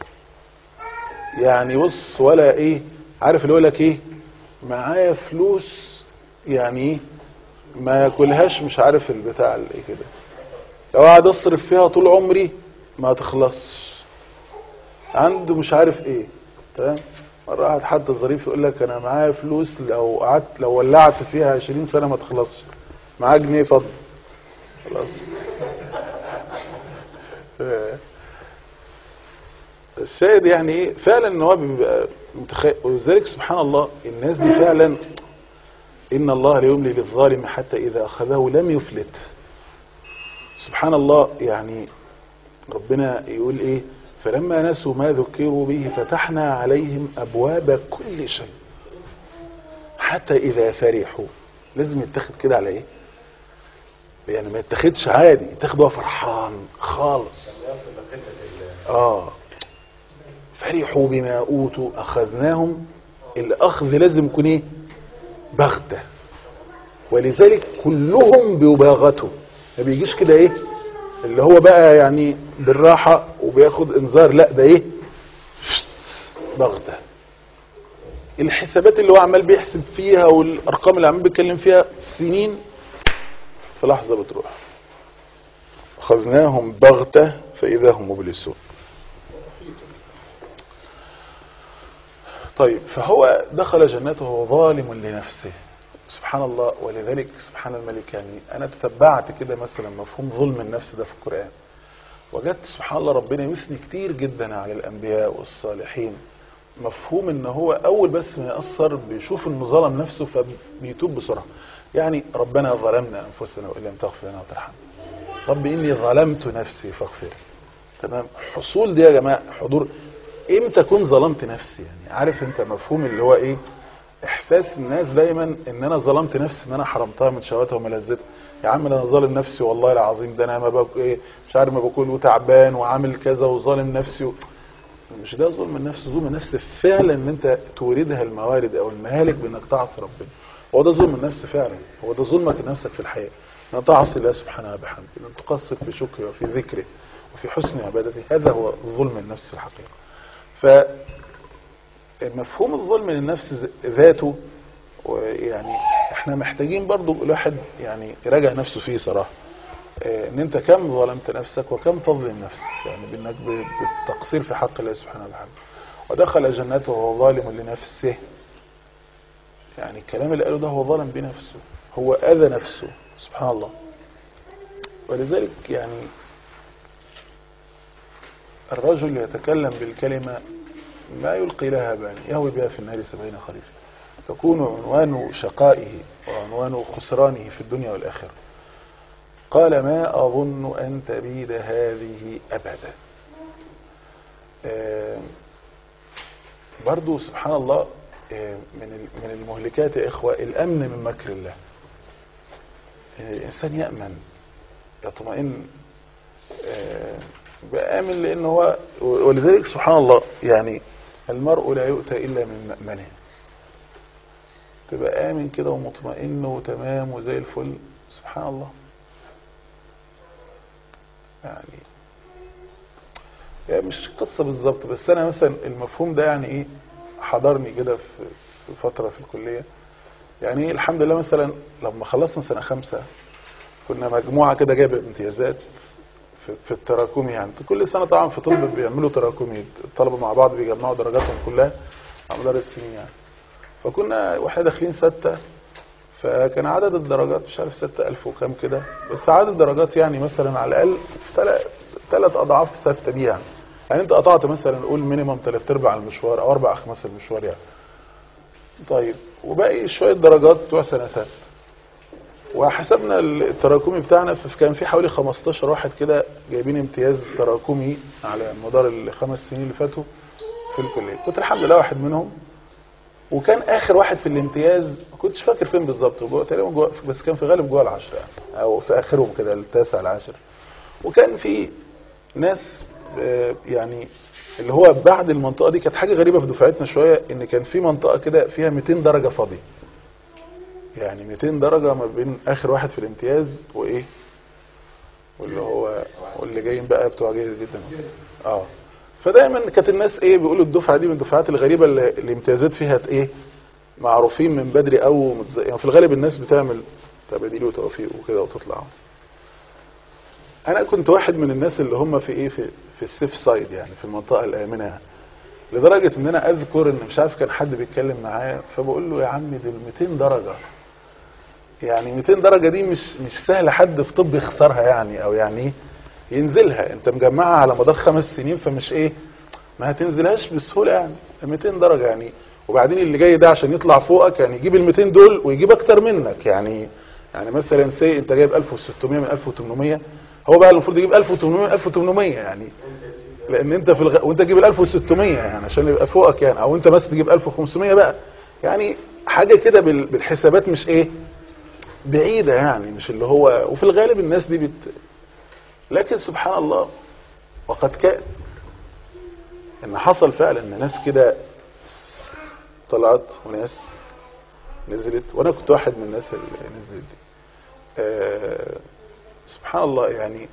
Speaker 3: يعني بص ولا ايه عارف اللي يقول لك ايه معايا فلوس يعني ايه ما ياكلهاش مش عارف البتاع اللي إيه كده لو قاعد اصرف فيها طول عمري ما تخلصش عنده مش عارف ايه تمام مرة واحد حد ظريف يقول لك انا معايا فلوس لو قعدت لو ولعت فيها 20 سنة ما تخلصش معاه جنيه فضل خلاص ف- الشاهد يعني ايه فعلا ان هو بيبقى متخيل ولذلك سبحان الله الناس دي فعلا ان الله لا يملي للظالم حتى اذا اخذه لم يفلت سبحان الله يعني ربنا يقول ايه فلما نسوا ما ذكروا به فتحنا عليهم ابواب كل شيء حتى اذا فرحوا لازم يتاخد كده على ايه يعني ما يتاخدش عادي يتاخد وهو فرحان خالص اه فرحوا بما اوتوا اخذناهم الاخذ لازم يكون ايه بغته ولذلك كلهم بيباغتوا ما بيجيش كده ايه اللي هو بقى يعني بالراحة وبياخد انذار لا ده ايه بغتة الحسابات اللي هو عمال بيحسب فيها والارقام اللي عمال بيتكلم فيها سنين في لحظة بتروح اخذناهم بغتة فاذا هم مبلسون طيب فهو دخل جنته وهو ظالم لنفسه سبحان الله ولذلك سبحان الملك يعني انا تتبعت كده مثلا مفهوم ظلم النفس ده في القرآن وجدت سبحان الله ربنا يثني كتير جدا على الانبياء والصالحين مفهوم ان هو اول بس ما يأثر بيشوف انه ظلم نفسه فبيتوب بسرعة يعني ربنا ظلمنا انفسنا وان لم تغفر لنا وترحمنا رب اني ظلمت نفسي فاغفر تمام حصول دي يا جماعة حضور امتى اكون ظلمت نفسي يعني عارف انت مفهوم اللي هو ايه احساس الناس دايما ان انا ظلمت نفسي ان انا حرمتها من شهواتها وملذتها يا عم ده انا ظالم نفسي والله العظيم ده انا ما بك ايه مش عارف ما باكل وتعبان وعامل كذا وظالم نفسي و... مش ده ظلم النفس ظلم النفس فعلا ان انت توردها الموارد او المهالك بانك تعصي ربنا هو ده ظلم النفس فعلا هو ده ظلمك لنفسك في الحياه ان تعصي الله سبحانه وبحمده ان تقصر في شكره وفي ذكره وفي حسن عبادته هذا هو ظلم النفس في الحقيقه ف مفهوم الظلم للنفس ذ- ذاته ويعني احنا محتاجين برضو الواحد يعني يراجع نفسه فيه صراحة اه، ان انت كم ظلمت نفسك وكم تظلم نفسك يعني بانك ب- بالتقصير في حق الله سبحانه وتعالى ودخل جنته وهو ظالم لنفسه يعني الكلام اللي قاله ده هو ظلم بنفسه هو اذى نفسه سبحان الله ولذلك يعني الرجل يتكلم بالكلمة ما يلقي لها بال يهوي بها في النار سبعين خريفا تكون عنوان شقائه وعنوان خسرانه في الدنيا والآخرة قال ما أظن أن تبيد هذه أبدا آه، برضو سبحان الله آه، من ال- من المهلكات يا إخوة الأمن من مكر الله آه، الإنسان يأمن يطمئن آه، بآمن لأنه هو ولذلك سبحان الله يعني المرء لا يؤتى إلا من مأمنه تبقى آمن كده ومطمئن وتمام وزي الفل سبحان الله يعني يعني مش قصة بالظبط بس أنا مثلا المفهوم ده يعني إيه حضرني كده في في فترة في الكلية يعني إيه الحمد لله مثلا لما خلصنا سنة خمسة كنا مجموعة كده جايبة امتيازات في, في التراكمي يعني كل سنة طبعا في طب بيعملوا تراكمي الطلبة مع بعض بيجمعوا درجاتهم كلها على مدار السنين يعني فكنا واحنا داخلين ستة فكان عدد الدرجات مش عارف ستة ألف وكام كده بس عدد الدرجات يعني مثلا على الأقل ثلاث أضعاف ستة دي يعني يعني أنت قطعت مثلا نقول مينيمم ثلاث أرباع المشوار أو أربع أخماس المشوار يعني طيب وباقي شوية درجات بتوع سنة ستة وحسبنا التراكمي بتاعنا فكان في حوالي 15 واحد كده جايبين امتياز تراكمي على مدار الخمس سنين اللي فاتوا في الكليه كنت الحمد لله واحد منهم وكان اخر واحد في الامتياز ما كنتش فاكر فين بالظبط جوه تقريبا جوه بس كان في غالب جوه العشره يعني او في اخرهم كده التاسع العاشر وكان في ناس آه، يعني اللي هو بعد المنطقه دي كانت حاجه غريبه في دفعتنا شويه ان كان في منطقه كده فيها 200 درجه فاضيه يعني 200 درجه ما بين اخر واحد في الامتياز وايه واللي هو واللي جايين بقى بتوع جيد جدا اه فدايما كانت الناس ايه بيقولوا الدفعه دي من الدفعات الغريبه اللي الامتيازات فيها ايه معروفين من بدري او متز... يعني في الغالب الناس بتعمل تباديل وتوفيق وكده وتطلع انا كنت واحد من الناس اللي هم في ايه في في السيف سايد يعني في المنطقه الامنه لدرجه ان انا اذكر ان مش عارف كان حد بيتكلم معايا فبقول له يا عمي دول 200 درجه يعني 200 درجه دي مش مش سهل حد في طب يخسرها يعني او يعني ايه ينزلها انت مجمعها على مدار خمس سنين فمش ايه ما هتنزلهاش بسهوله يعني 200 درجه يعني وبعدين اللي جاي ده عشان يطلع فوقك يعني يجيب ال 200 دول ويجيب اكتر منك يعني يعني مثلا سي انت جايب 1600 من 1800 هو بقى المفروض يجيب 1800 من 1800 يعني لان انت في الغ... وانت تجيب ال 1600 يعني عشان يبقى فوقك يعني او انت بس تجيب 1500 بقى يعني حاجه كده بال... بالحسابات مش ايه بعيده يعني مش اللي هو وفي الغالب الناس دي بت... لكن سبحان الله وقد كان ان حصل فعلا ان ناس كده طلعت وناس نزلت وانا كنت واحد من الناس اللي نزلت دي آه سبحان الله يعني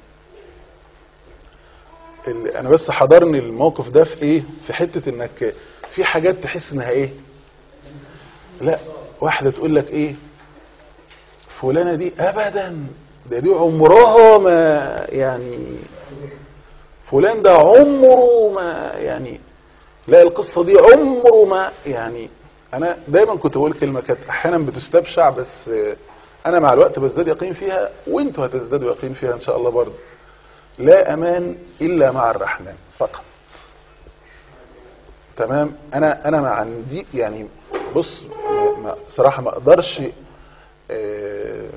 Speaker 3: اللي انا بس حضرني الموقف ده في ايه في حتة انك في حاجات تحس انها ايه لا واحدة تقول لك ايه فلانة دي ابدا ده دي عمرها ما يعني فلان ده عمره ما يعني لا القصة دي عمره ما يعني انا دايما كنت بقول كلمة كانت احيانا بتستبشع بس انا مع الوقت بزداد يقين فيها وانتوا هتزدادوا يقين فيها ان شاء الله برضه لا امان الا مع الرحمن فقط تمام انا انا ما عندي يعني بص ما صراحة ما اقدرش آه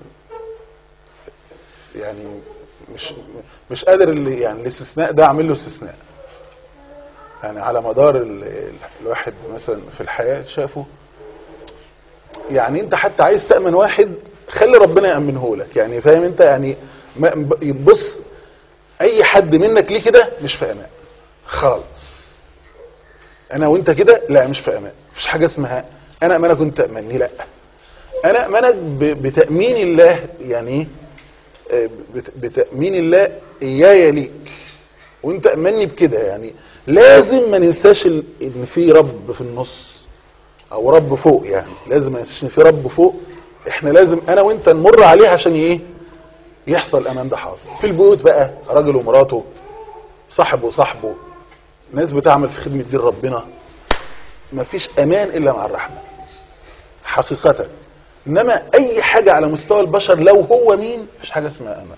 Speaker 3: يعني مش مش قادر اللي يعني الاستثناء ده اعمل له استثناء يعني على مدار ال- الواحد مثلا في الحياة شافه يعني انت حتى عايز تأمن واحد خلي ربنا يأمنه لك يعني فاهم انت يعني ما- بص اي حد منك ليه كده مش في امان خالص انا وانت كده لا مش في امان مفيش حاجة اسمها انا امانك وانت تأمني لا انا امانك ب- بتأمين الله يعني ايه آه، بت- بتأمين الله اياي ليك وانت امني بكده يعني لازم ما ننساش ال- ان في رب في النص او رب فوق يعني لازم ما ننساش ان في رب فوق احنا لازم انا وانت نمر عليه عشان ايه يحصل الامان ده حاصل في البيوت بقى راجل ومراته صاحب وصاحبه ناس بتعمل في خدمة دين ربنا مفيش امان الا مع الرحمة حقيقة انما اي حاجة على مستوى البشر لو هو مين مفيش حاجة اسمها امان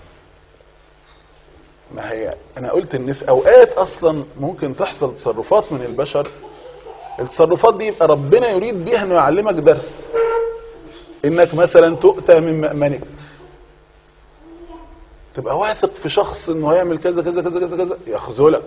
Speaker 3: ما هي انا قلت ان في اوقات اصلا ممكن تحصل تصرفات من البشر التصرفات دي يبقى ربنا يريد بيها انه يعلمك درس انك مثلا تؤتى من مأمنك تبقى واثق في شخص انه هيعمل كذا كذا كذا كذا كذا يخذلك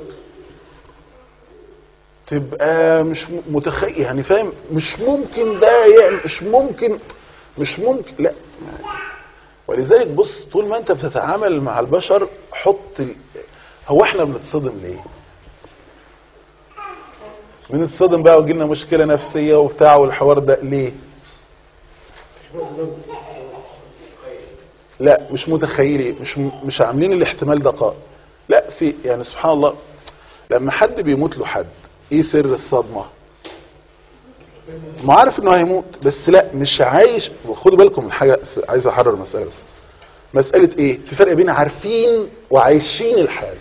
Speaker 3: تبقى مش م- متخيل يعني فاهم مش ممكن ده يعمل مش ممكن مش ممكن لا ولذلك بص طول ما انت بتتعامل مع البشر حط ال... هو احنا بنتصدم ليه بنتصدم بقى وجيلنا مشكلة نفسية وبتاع والحوار ده ليه لا مش متخيلين مش مش عاملين الاحتمال ده قائم لا في يعني سبحان الله لما حد بيموت له حد ايه سر الصدمة ما عارف انه هيموت بس لا مش عايش وخدوا بالكم من حاجة عايز احرر مسألة بس مسألة ايه في فرق بين عارفين وعايشين الحال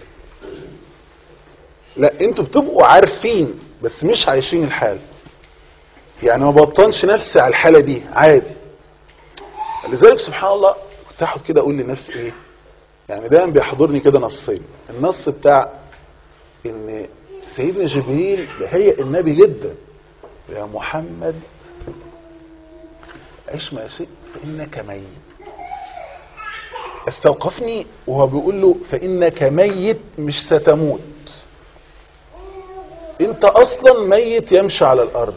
Speaker 3: لا انتوا بتبقوا عارفين بس مش عايشين الحال يعني ما بطنش نفسي على الحالة دي عادي لذلك سبحان الله كنت اقعد كده اقول لنفسي ايه يعني دايما بيحضرني كده نصين النص بتاع ان سيدنا جبريل بيهيئ النبي جدا يا محمد عيش ما شئت فانك ميت استوقفني وهو بيقول له فانك ميت مش ستموت انت انت اصلا ميت يمشي على الارض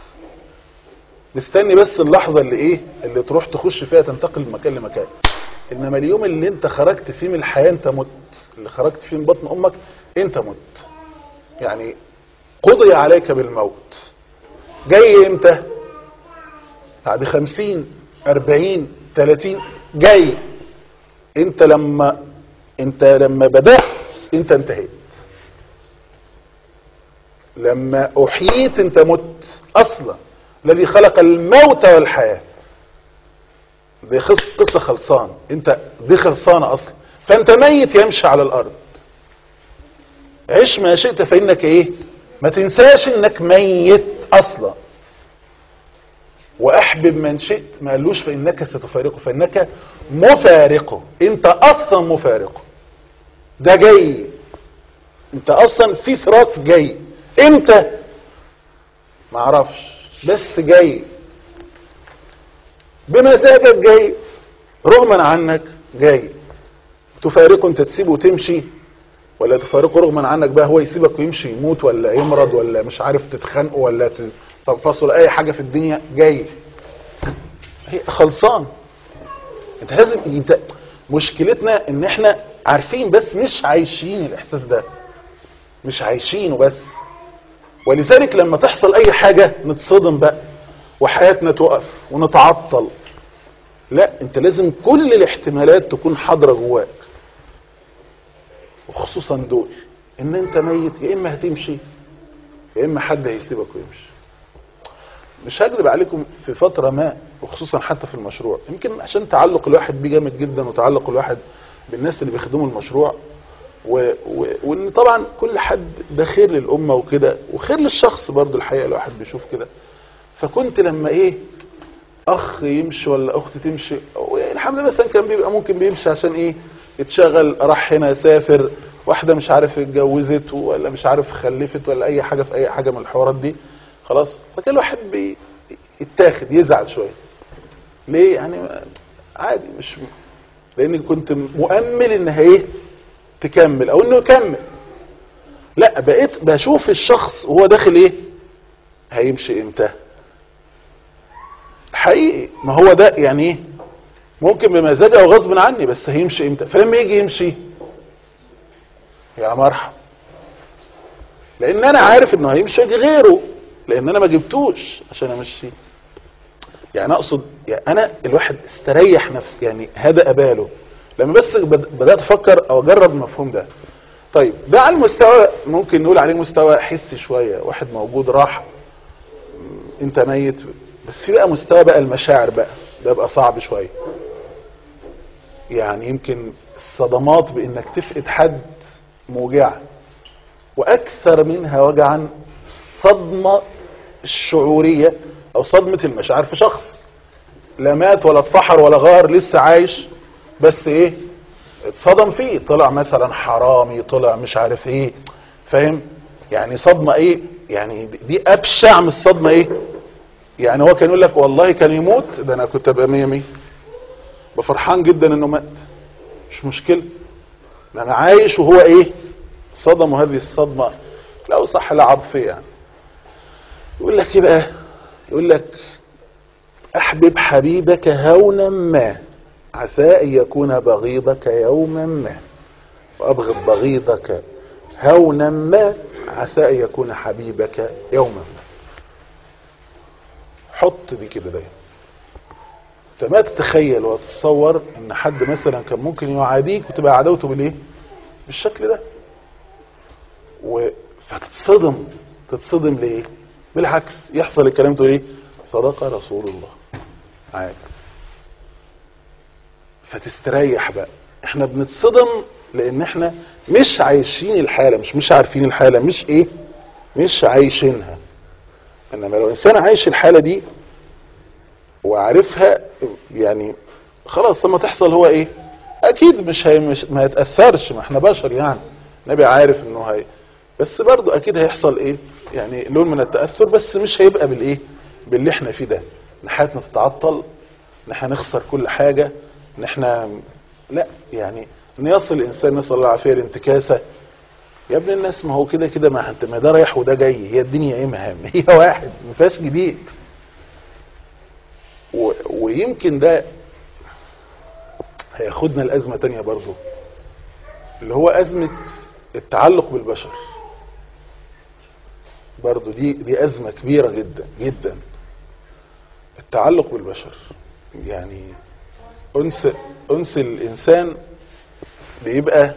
Speaker 3: مستني بس اللحظة اللي ايه اللي تروح تخش فيها تنتقل من مكان لمكان انما اليوم اللي انت خرجت فيه من الحياة انت مت اللي خرجت فيه من بطن امك انت مت يعني قضي عليك بالموت جاي امتى بعد خمسين اربعين تلاتين جاي انت لما انت لما بدأت انت انتهيت لما احييت انت مت اصلا الذي خلق الموت والحياة دي خص- قصة خلصان انت دي خلصانة اصلا فانت ميت يمشي على الارض عش ما شئت فانك ايه ما تنساش انك ميت اصلا واحبب من شئت ما قالوش فانك ستفارقه فانك مفارقه انت اصلا مفارقه ده جاي انت اصلا في فراق جاي امتى ما اعرفش بس جاي بمزاجك جاي رغما عنك جاي تفارقه انت تسيبه وتمشي ولا تفارقه رغما عنك بقى هو يسيبك ويمشي يموت ولا يمرض ولا مش عارف تتخانقوا ولا تنفصلوا اي حاجة في الدنيا جاي هي خلصان انت لازم انت مشكلتنا ان احنا عارفين بس مش عايشين الاحساس ده مش عايشينه بس ولذلك لما تحصل اي حاجة نتصدم بقى وحياتنا تقف ونتعطل لا انت لازم كل الاحتمالات تكون حاضرة جواك وخصوصا دول ان انت ميت يا اما هتمشي يا اما حد هيسيبك ويمشي مش هكذب عليكم في فترة ما وخصوصا حتى في المشروع يمكن عشان تعلق الواحد بيه جامد جدا وتعلق الواحد بالناس اللي بيخدموا المشروع و... و... وان طبعا كل حد ده خير للأمة وكده وخير للشخص برضو الحقيقة الواحد بيشوف كده فكنت لما ايه اخ يمشي ولا اخت تمشي الحمد لله مثلا كان بيبقى ممكن بيمشي عشان ايه يتشغل راح هنا سافر واحدة مش عارف اتجوزت ولا مش عارف خلفت ولا اي حاجة في اي حاجة من الحوارات دي خلاص فكان الواحد بيتاخد يزعل شوية ليه يعني عادي مش لاني كنت مؤمل انها ايه تكمل او انه يكمل لا بقيت بشوف الشخص وهو داخل ايه هيمشي امتى حقيقي ما هو ده يعني ايه ممكن بمزاجه او غصب عني بس هيمشي امتى فلما يجي يمشي يا مرحب لان انا عارف انه هيمشي يجي غيره لان انا ما جبتوش عشان امشي يعني اقصد يعني انا الواحد استريح نفسي يعني هدأ باله لما بس بدأت افكر او اجرب المفهوم ده طيب ده على المستوى ممكن نقول عليه مستوى حسي شوية واحد موجود راح انت ميت بس في بقى مستوى بقى المشاعر بقى ده بقى صعب شوية يعني يمكن الصدمات بانك تفقد حد موجعة واكثر منها وجعا صدمة الشعورية او صدمة المشاعر في شخص لا مات ولا اتفحر ولا غار لسه عايش بس ايه اتصدم فيه طلع مثلا حرامي طلع مش عارف ايه فاهم يعني صدمة ايه يعني دي ابشع من الصدمة ايه يعني هو كان يقول لك والله كان يموت ده انا كنت ابقى مية مية بفرحان جدا انه مات مش مشكلة انا عايش وهو ايه صدمه هذه الصدمة لو صح لا عاطفية يعني يقول لك ايه بقى يقول لك احبب حبيبك هونا ما عسى ان يكون بغيضك يوما ما وابغض بغيضك هونا ما عسى ان يكون حبيبك يوما ما حط دي كده دايما انت ما تتخيل وتتصور ان حد مثلا كان ممكن يعاديك وتبقى عداوته بالايه بالشكل ده و... فتتصدم تتصدم ليه بالعكس يحصل الكلام تقول ايه صدق رسول الله عادي فتستريح بقى احنا بنتصدم لان احنا مش عايشين الحالة مش مش عارفين الحالة مش ايه مش عايشينها انما لو انسان عايش الحالة دي وعارفها يعني خلاص لما تحصل هو ايه اكيد مش هي مش ما يتأثرش ما احنا بشر يعني النبي عارف انه هي بس برضو اكيد هيحصل ايه يعني لون من التأثر بس مش هيبقى بالايه باللي احنا فيه ده ان حياتنا تتعطل ان احنا نخسر كل حاجة ان احنا لا يعني ان يصل الانسان نسأل الله العافية الانتكاسة يا ابن الناس ما هو كده كده ما انت ما ده رايح وده جاي هي الدنيا ايه مهام هي واحد ما فيهاش جديد و... ويمكن ده هياخدنا لأزمة تانية برضو اللي هو أزمة التعلق بالبشر برضو دي دي أزمة كبيرة جدا جدا التعلق بالبشر يعني أنس أنس الإنسان بيبقى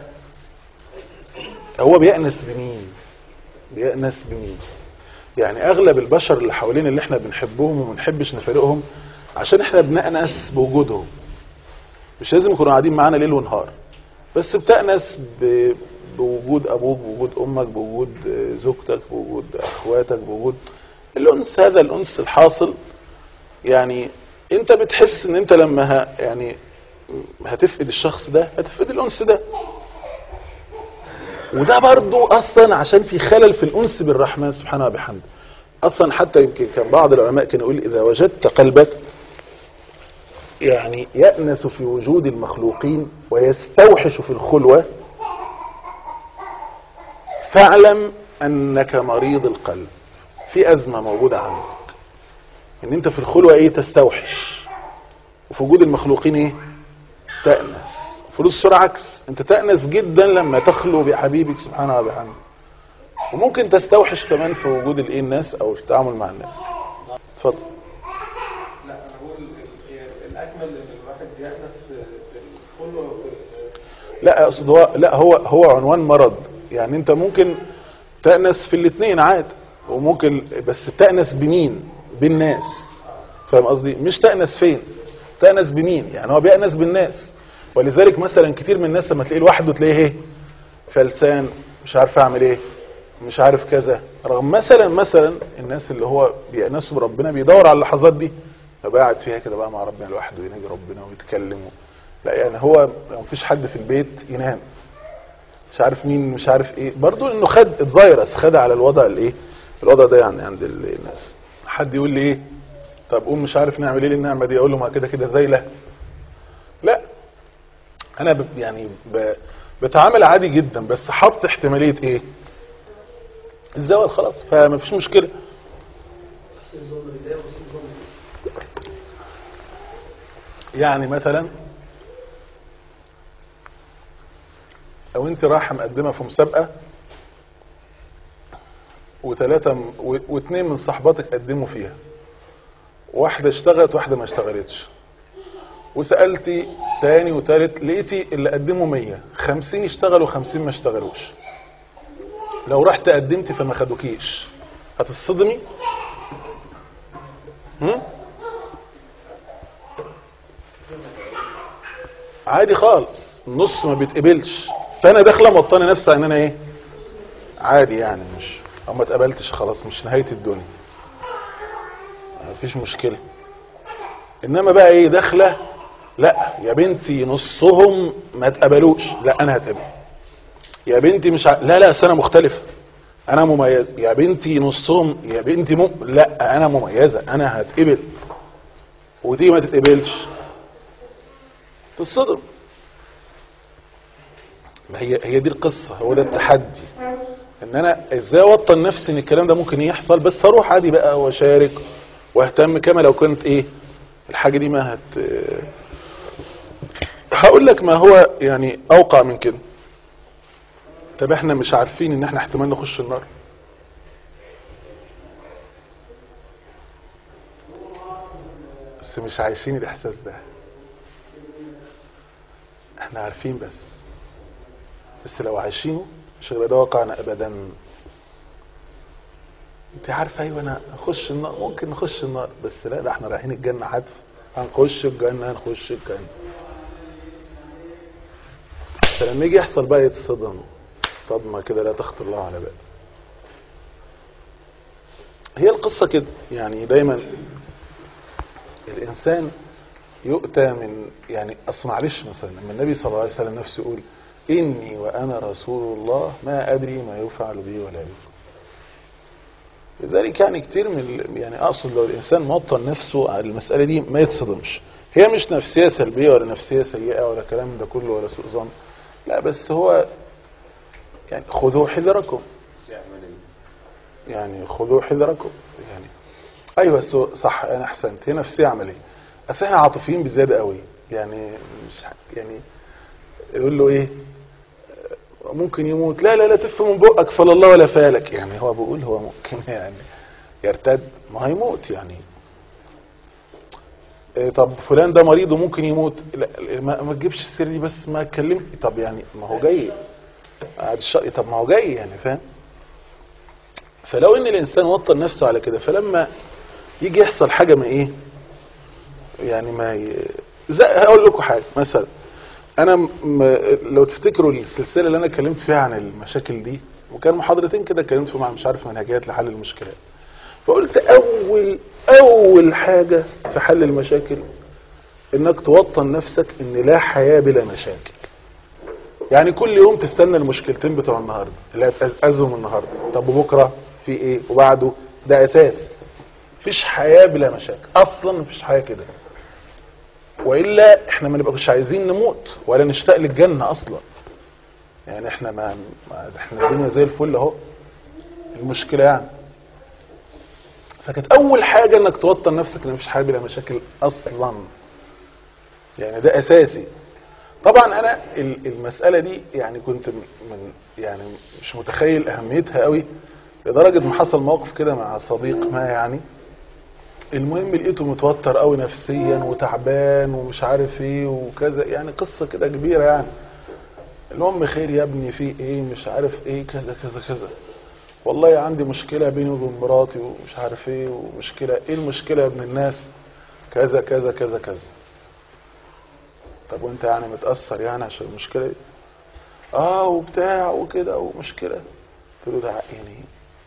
Speaker 3: هو بيأنس بمين بيأنس بمين يعني أغلب البشر اللي حوالينا اللي احنا بنحبهم وما بنحبش نفارقهم عشان احنا بنأنس بوجودهم مش لازم يكونوا قاعدين معانا ليل ونهار بس بتأنس ب... بوجود ابوك بوجود امك بوجود زوجتك بوجود اخواتك بوجود الانس هذا الانس الحاصل يعني انت بتحس ان انت لما ه... يعني هتفقد الشخص ده هتفقد الانس ده وده برضو اصلا عشان في خلل في الانس بالرحمن سبحانه وبحمده اصلا حتى يمكن كان بعض العلماء كان يقول اذا وجدت قلبك يعني يأنس في وجود المخلوقين ويستوحش في الخلوة فاعلم انك مريض القلب في ازمة موجودة عندك ان انت في الخلوة ايه تستوحش وفي وجود المخلوقين ايه تأنس فلوس السرعة عكس انت تأنس جدا لما تخلو بحبيبك سبحانه وبحمده وممكن تستوحش كمان في وجود الايه الناس او التعامل مع الناس اتفضل
Speaker 5: لا هو الاجمل ان الواحد يحدث في الخلوه
Speaker 3: لا اقصد هو لا هو هو عنوان مرض يعني انت ممكن تأنس في الاثنين عادي وممكن بس تأنس بمين بالناس فاهم قصدي مش تأنس فين تأنس بمين يعني هو بيأنس بالناس ولذلك مثلا كتير من الناس لما تلاقيه لوحده تلاقيه ايه فلسان مش عارف اعمل ايه مش عارف كذا رغم مثلا مثلا الناس اللي هو بيأنسوا بربنا بيدور على اللحظات دي فبقى قاعد فيها كده بقى مع ربنا لوحده يناجي ربنا ويتكلم لا يعني هو لو مفيش حد في البيت ينام مش عارف مين مش عارف ايه برضو انه خد اتفيروس خد على الوضع الايه الوضع ده يعني عند الناس حد يقول لي ايه طب قوم مش عارف نعمل ايه النعمه دي اقول له ما كده كده زايله لا انا ب يعني ب بتعامل عادي جدا بس حط احتماليه ايه الزوال خلاص فما فيش مشكله يعني مثلا لو انت رايحه مقدمه في مسابقه وثلاثه واثنين من صحباتك قدموا فيها واحده اشتغلت واحده ما اشتغلتش وسالتي تاني وتالت لقيتي اللي قدموا 100 50 اشتغلوا 50 ما اشتغلوش لو رحت قدمتي فما خدوكيش هتصدمي هم؟ عادي خالص النص ما بيتقبلش فانا داخله موطنه نفسي ان انا ايه عادي يعني مش او ما اتقبلتش خلاص مش نهايه الدنيا مفيش مشكله انما بقى ايه داخله لا يا بنتي نصهم ما اتقبلوش لا انا هتقبل يا بنتي مش ع... لا لا انا مختلفه انا مميزه يا بنتي نصهم يا بنتي م... لا انا مميزه انا هتقبل ودي ما تتقبلش تصدم ما هي هي دي القصه هو ده التحدي ان انا ازاي اوطن نفسي ان الكلام ده ممكن يحصل بس اروح عادي بقى واشارك واهتم كما لو كنت ايه الحاجه دي ما هت هقول لك ما هو يعني اوقع من كده طب احنا مش عارفين ان احنا احتمال نخش النار بس مش عايشين الاحساس ده احنا عارفين بس بس لو عايشينه مش هيبقى ده واقعنا ابدا انت عارفه ايوه انا اخش النار ممكن نخش النار بس لا ده احنا رايحين الجنه حتف هنخش الجنه هنخش الجنه فلما يجي يحصل بقى يتصدم صدمه كده لا تخطر الله على بال هي القصه كده يعني دايما الانسان يؤتى من يعني اصل معلش مثلا لما النبي صلى الله عليه وسلم نفسه يقول اني وانا رسول الله ما ادري ما يفعل بي ولا بكم لذلك يعني كتير من يعني اقصد لو الانسان موطن نفسه على المساله دي ما يتصدمش هي مش نفسيه سلبيه ولا نفسيه سيئه ولا كلام ده كله ولا سوء ظن لا بس هو يعني خذوا حذركم يعني خذوا حذركم يعني ايوه بس هو صح انا احسنت هنا في عمليه بس احنا عاطفيين بزياده قوي يعني مش ح- يعني يقول له ايه ممكن يموت لا لا لا تف من بقك فلا الله ولا فالك يعني هو بيقول هو ممكن يعني يرتد ما هيموت يعني إيه طب فلان ده مريض وممكن يموت لا ما, ما تجيبش السيره دي بس ما اتكلم طب يعني ما هو جاي قاعد الشقي طب ما هو جاي يعني فاهم فلو ان الانسان وطن نفسه على كده فلما يجي يحصل حاجه ما ايه يعني ما ي... زي هقول لكم حاجه مثلا انا م... لو تفتكروا السلسله اللي انا اتكلمت فيها عن المشاكل دي وكان محاضرتين كده اتكلمت فيهم عن مش عارف منهجيات لحل المشكلات فقلت اول اول حاجه في حل المشاكل انك توطن نفسك ان لا حياه بلا مشاكل يعني كل يوم تستنى المشكلتين بتوع النهارده اللي هتأزم النهارده طب وبكره في ايه وبعده ده اساس مفيش حياه بلا مشاكل اصلا مفيش حياه كده والا احنا ما نبقاش عايزين نموت ولا نشتاق للجنه اصلا يعني احنا ما, ما احنا الدنيا زي الفل اهو المشكله يعني فكانت اول حاجه انك توطن نفسك ان مفيش حياه بلا مشاكل اصلا يعني ده اساسي طبعا انا ال- المساله دي يعني كنت من يعني مش متخيل اهميتها قوي لدرجه ما حصل موقف كده مع صديق ما يعني المهم لقيته متوتر قوي نفسيا وتعبان ومش عارف ايه وكذا يعني قصه كده كبيره يعني المهم خير يا ابني في ايه مش عارف ايه كذا كذا كذا والله عندي مشكله بيني وبين مراتي ومش عارف ايه ومشكله ايه المشكله يا ابن الناس كذا كذا كذا كذا طب وانت يعني متأثر يعني عشان المشكلة دي اه وبتاع وكده ومشكلة قلت له ده يعني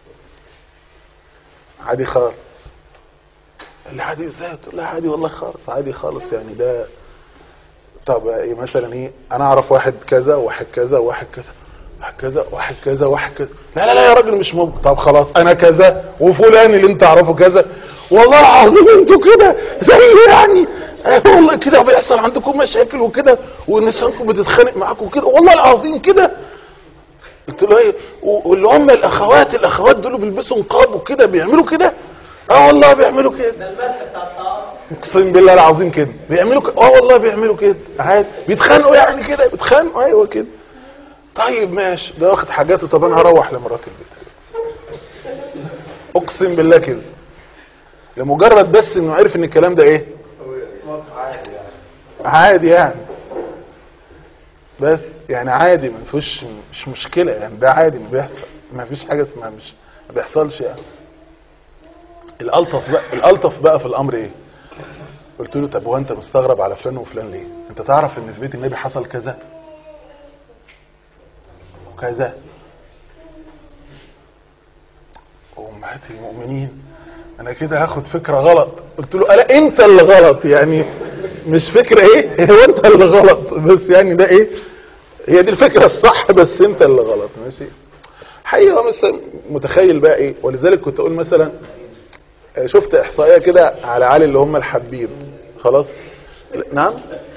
Speaker 3: عادي خالص قال لي عادي ازاي قلت له لا عادي والله خالص عادي خالص يعني ده طب ايه مثلا ايه انا اعرف واحد كذا وواحد كذا وواحد كذا واحد كذا واحد كذا واحد كذا لا لا لا يا راجل مش ممكن طب خلاص انا كذا وفلان اللي انت تعرفه كذا والله العظيم انتوا كده زي يعني آه والله كده بيحصل عندكم مشاكل وكده ونسانكم بتتخانق معاكم كده والله العظيم كده قلت له ايه و- واللي هم الاخوات الاخوات دول بيلبسوا نقاب وكده بيعملوا كده اه والله بيعملوا كده
Speaker 4: ده المدح بتاع الطعام
Speaker 3: اقسم بالله العظيم كده بيعملوا كده اه والله بيعملوا كده عادي بيتخانقوا يعني كده بيتخانقوا ايوه كده طيب ماشي ده واخد حاجاته طب انا هروح لمراتي البيت اقسم بالله كده لمجرد بس انه عرف ان الكلام ده ايه عادي يعني بس يعني عادي ما فيهوش مش مشكله يعني ده عادي ما بيحصل ما فيش حاجه اسمها مش ما بيحصلش يعني الالطف بقى الالطف بقى في الامر ايه قلت له طب هو انت مستغرب على فلان وفلان ليه انت تعرف ان في بيت النبي حصل كذا وكذا امهات المؤمنين انا كده هاخد فكرة غلط قلت له انا انت اللي غلط يعني مش فكرة ايه هو انت اللي غلط بس يعني ده ايه هي دي الفكرة الصح بس انت اللي غلط ماشي حقيقة مثلا متخيل بقى ايه ولذلك كنت اقول مثلا آه، شفت احصائية كده على علي اللي هم الحبيب خلاص نعم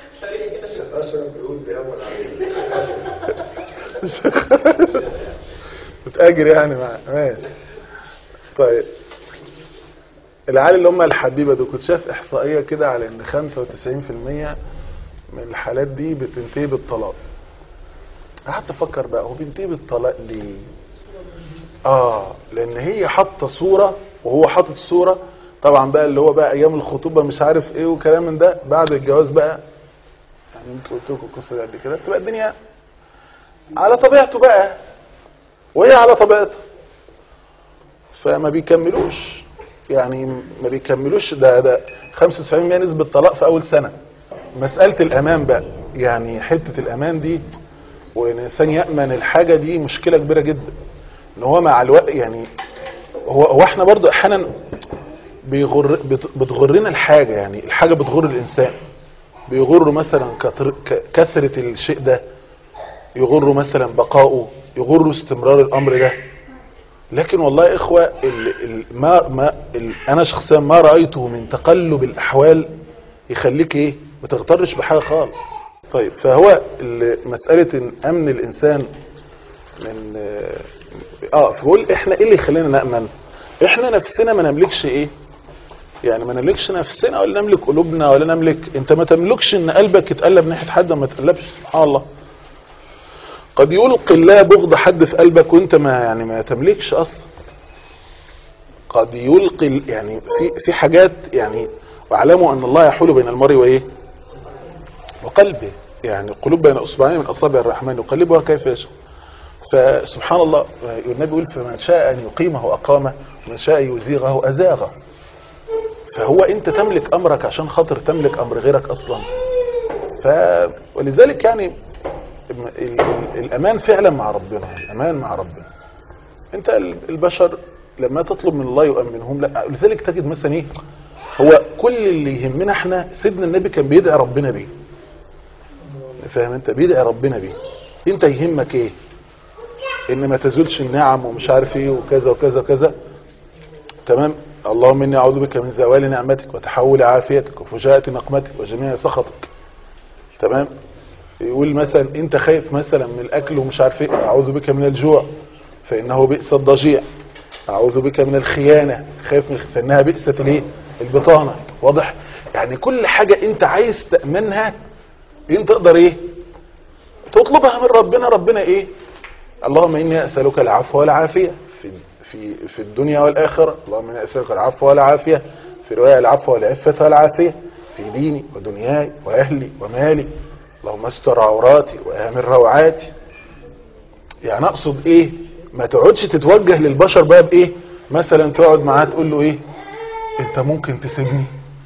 Speaker 3: متأجر يعني مع ماشي طيب العيال اللي هم الحبيبة دول كنت شايف احصائية كده على ان 95% من الحالات دي بتنتهي بالطلاق قعدت افكر بقى هو بينتهي بالطلاق ليه اه لان هي حاطه صورة وهو حاطط صورة طبعا بقى اللي هو بقى ايام الخطوبة مش عارف ايه وكلام من ده بعد الجواز بقى يعني يمكن قلت لكم القصة دي قبل كده تبقى الدنيا على طبيعته بقى وهي على طبيعتها فما بيكملوش يعني ما بيكملوش ده ده 95% نسبة طلاق في أول سنة مسألة الأمان بقى يعني حتة الأمان دي وإن الإنسان يأمن الحاجة دي مشكلة كبيرة جدا إن هو مع الوقت يعني هو هو إحنا برضو أحيانا بيغر بت- بتغرنا الحاجة يعني الحاجة بتغر الإنسان بيغر مثلا كتر- ك- كثرة الشيء ده يغر مثلا بقاؤه يغر استمرار الأمر ده لكن والله يا إخوة ال ال ما ما ال أنا شخصيا ما رأيته من تقلب الأحوال يخليك إيه ما تغترش بحاجة خالص طيب فهو ال- مسألة إن أمن الإنسان من اه فبقول احنا ايه اللي يخلينا نامن احنا نفسنا ما نملكش ايه يعني ما نملكش نفسنا ولا نملك قلوبنا ولا نملك انت ما تملكش ان قلبك يتقلب ناحيه حد ما تقلبش سبحان الله قد يلقي الله بغض حد في قلبك وانت ما يعني ما تملكش اصلا قد يلقي ال- يعني في في حاجات يعني واعلموا ان الله يحول بين المرء وايه وقلبه يعني القلوب بين اصبعين من اصابع الرحمن يقلبها كيف يشاء فسبحان الله النبي يقول فمن شاء ان يقيمه اقامه ومن شاء يزيغه ازاغه فهو انت تملك امرك عشان خاطر تملك امر غيرك اصلا ف ولذلك يعني ال- ال- الامان فعلا مع ربنا الامان مع ربنا انت ال- البشر لما تطلب من الله يؤمنهم لا لذلك تجد مثلا ايه هو كل اللي يهمنا احنا سيدنا النبي كان بيدعي ربنا بيه فاهم انت بيدعي ربنا بيه انت يهمك ايه ان ما تزولش النعم ومش عارف ايه وكذا وكذا وكذا تمام اللهم اني اعوذ بك من زوال نعمتك وتحول عافيتك وفجاءة نقمتك وجميع سخطك تمام يقول مثلا انت خايف مثلا من الاكل ومش عارف ايه اعوذ بك من الجوع فانه بئس الضجيع اعوذ بك من الخيانة خايف من فانها بئست الايه البطانة واضح يعني كل حاجة انت عايز تأمنها انت تقدر ايه تطلبها من ربنا ربنا ايه اللهم اني اسالك العفو والعافيه في في في الدنيا والاخره اللهم اني اسالك العفو والعافيه في روايه العفو والعفه والعافيه في ديني ودنياي واهلي ومالي اللهم استر عوراتي وامن روعاتي يعني اقصد ايه ما تقعدش تتوجه للبشر بقى بايه مثلا تقعد معاه تقول له ايه انت ممكن تسيبني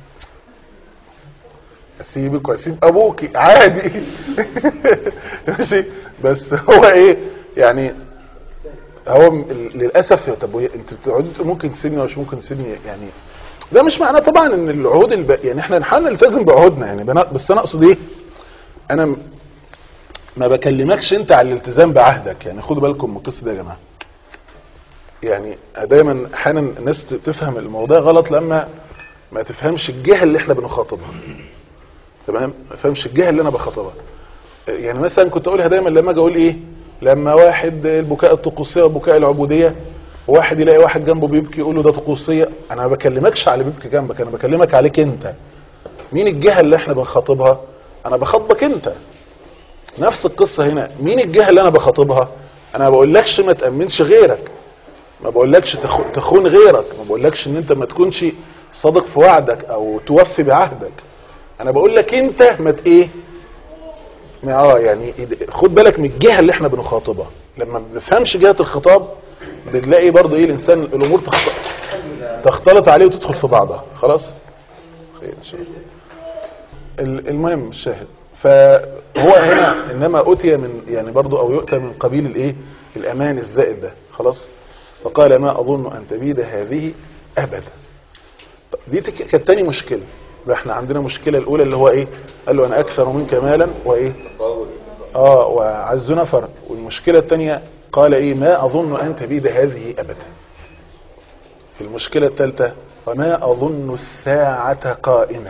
Speaker 3: اسيبك واسيب ابوكي عادي ماشي بس هو ايه يعني هو م- للاسف يا طب وهي- انت بتقعد ممكن تسيبني ولا مش ممكن تسيبني يعني ده مش معناه طبعا ان العهود الب... يعني احنا نحاول نلتزم بعهودنا يعني بنا... بس انا اقصد ايه انا م- ما بكلمكش انت على الالتزام بعهدك يعني خدوا بالكم من القصه دي يا جماعه يعني دايما احيانا الناس ت- تفهم الموضوع غلط لما ما تفهمش الجهه اللي احنا بنخاطبها تمام ما تفهمش الجهه اللي انا بخاطبها يعني مثلا كنت اقولها دايما لما اجي اقول ايه لما واحد البكاء الطقوسيه والبكاء العبوديه واحد يلاقي واحد جنبه بيبكي يقول له ده طقوسيه انا ما بكلمكش على بيبكي جنبك انا بكلمك عليك انت مين الجهه اللي احنا بنخاطبها انا بخاطبك انت نفس القصه هنا مين الجهه اللي انا بخاطبها انا ما بقولكش ما تامنش غيرك ما بقولكش تخ- تخون غيرك ما بقولكش ان انت ما تكونش صادق في وعدك او توفي بعهدك انا بقول لك انت ما ت- ايه ما اه يعني إد- خد بالك من الجهه اللي احنا بنخاطبها لما ما بنفهمش جهه الخطاب بتلاقي برضه ايه الانسان الامور تخت- تختلط عليه وتدخل في بعضها خلاص خير ان شاء الله ال- المهم الشاهد فهو هنا انما اتي من يعني برضه او يؤتى من قبيل الايه الامان الزائد ده خلاص فقال ما اظن ان تبيد هذه ابدا طب دي تك- كانت تاني مشكله يبقى احنا عندنا مشكله الاولى اللي هو ايه قال له انا اكثر منك مالا وايه اه وعز نفر والمشكله الثانيه قال ايه ما اظن ان تبيد هذه ابدا المشكله الثالثه وما اظن الساعه قائمه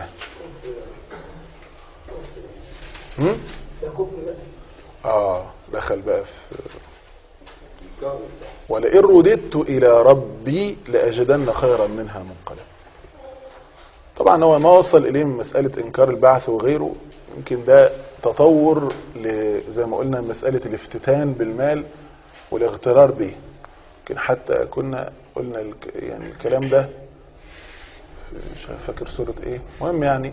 Speaker 3: هم؟ اه دخل بقى في ولئن رددت الى ربي لاجدن خيرا منها منقلبا طبعا هو ما وصل اليه من مسألة انكار البعث وغيره يمكن ده تطور ل- زي ما قلنا مسألة الافتتان بالمال والاغترار به يمكن حتى كنا قلنا الك- يعني الكلام ده مش فاكر سورة ايه المهم يعني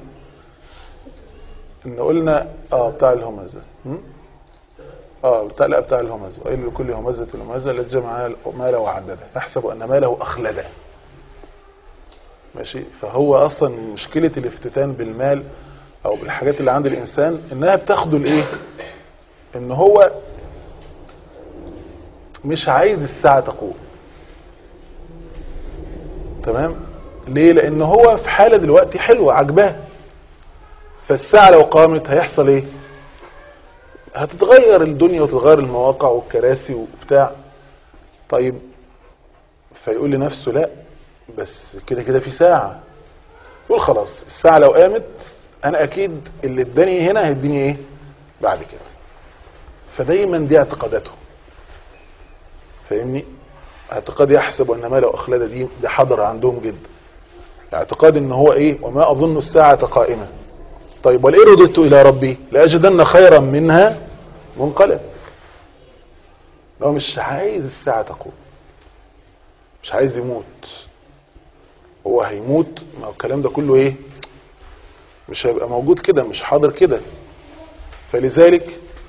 Speaker 3: ان قلنا اه بتاع الهمزة هم؟ اه بتاع لا بتاع الهمزة وقال لكل همزة الهمزة التي جمع ماله وعدده يحسب ان ماله اخلده ماشي فهو اصلا مشكلة الافتتان بالمال او بالحاجات اللي عند الانسان انها بتاخده لايه ان هو مش عايز الساعة تقوم تمام ليه لان هو في حالة دلوقتي حلوة عجباه فالساعة لو قامت هيحصل ايه هتتغير الدنيا وتتغير المواقع والكراسي وبتاع طيب فيقول لنفسه لا بس كده كده في ساعة يقول خلاص الساعة لو قامت انا اكيد اللي اداني هنا هيديني ايه بعد كده فدايما دي اعتقاداته فاهمني اعتقاد يحسب ان ما لو اخلد دي ده حضر عندهم جدا اعتقاد ان هو ايه وما اظن الساعة قائمة طيب ولئن رددت الى ربي لاجدن خيرا منها منقلب لو مش عايز الساعة تقوم مش عايز يموت هو هيموت ما هو الكلام ده كله ايه مش هيبقى موجود كده مش حاضر كده فلذلك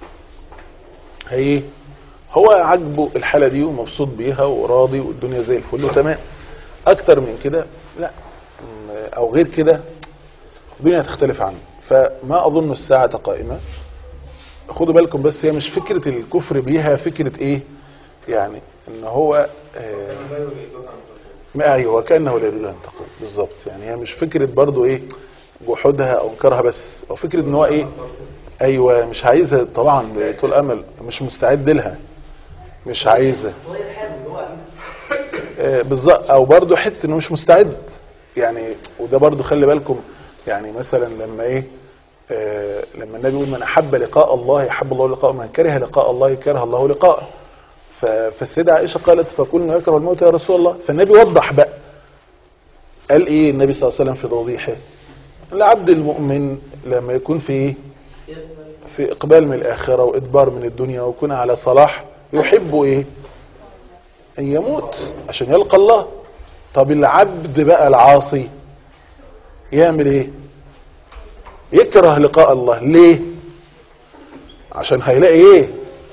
Speaker 3: هي هو عاجبه الحالة دي ومبسوط بيها وراضي والدنيا زي الفل وتمام اكتر من كده لا م- او غير كده الدنيا هتختلف عنه فما اظن الساعة قائمة خدوا بالكم بس هي مش فكرة الكفر بيها فكرة ايه يعني ان هو آه ما ايوه كانه لا يريد ان تقوم بالظبط يعني هي مش فكره برضو ايه جحودها او انكارها بس او فكره ان هو ايه ايوه مش عايزها طبعا بطول امل مش مستعد لها مش عايزه
Speaker 4: هو يرحمه هو
Speaker 3: آه، بالظبط او برضو حته انه مش مستعد يعني وده برضو خلي بالكم يعني مثلا لما ايه آه لما النبي يقول من احب لقاء الله يحب الله لقاءه من كره لقاء الله كره الله لقاءه ف- فالسيدة عائشة قالت فكلنا يكره الموت يا رسول الله فالنبي وضح بقى قال ايه النبي صلى الله عليه وسلم في توضيحه العبد المؤمن لما يكون في ايه في اقبال من الاخرة وادبار من الدنيا ويكون على صلاح يحب ايه ان يموت عشان يلقى الله طب العبد بقى العاصي يعمل ايه يكره لقاء الله ليه عشان هيلاقي ايه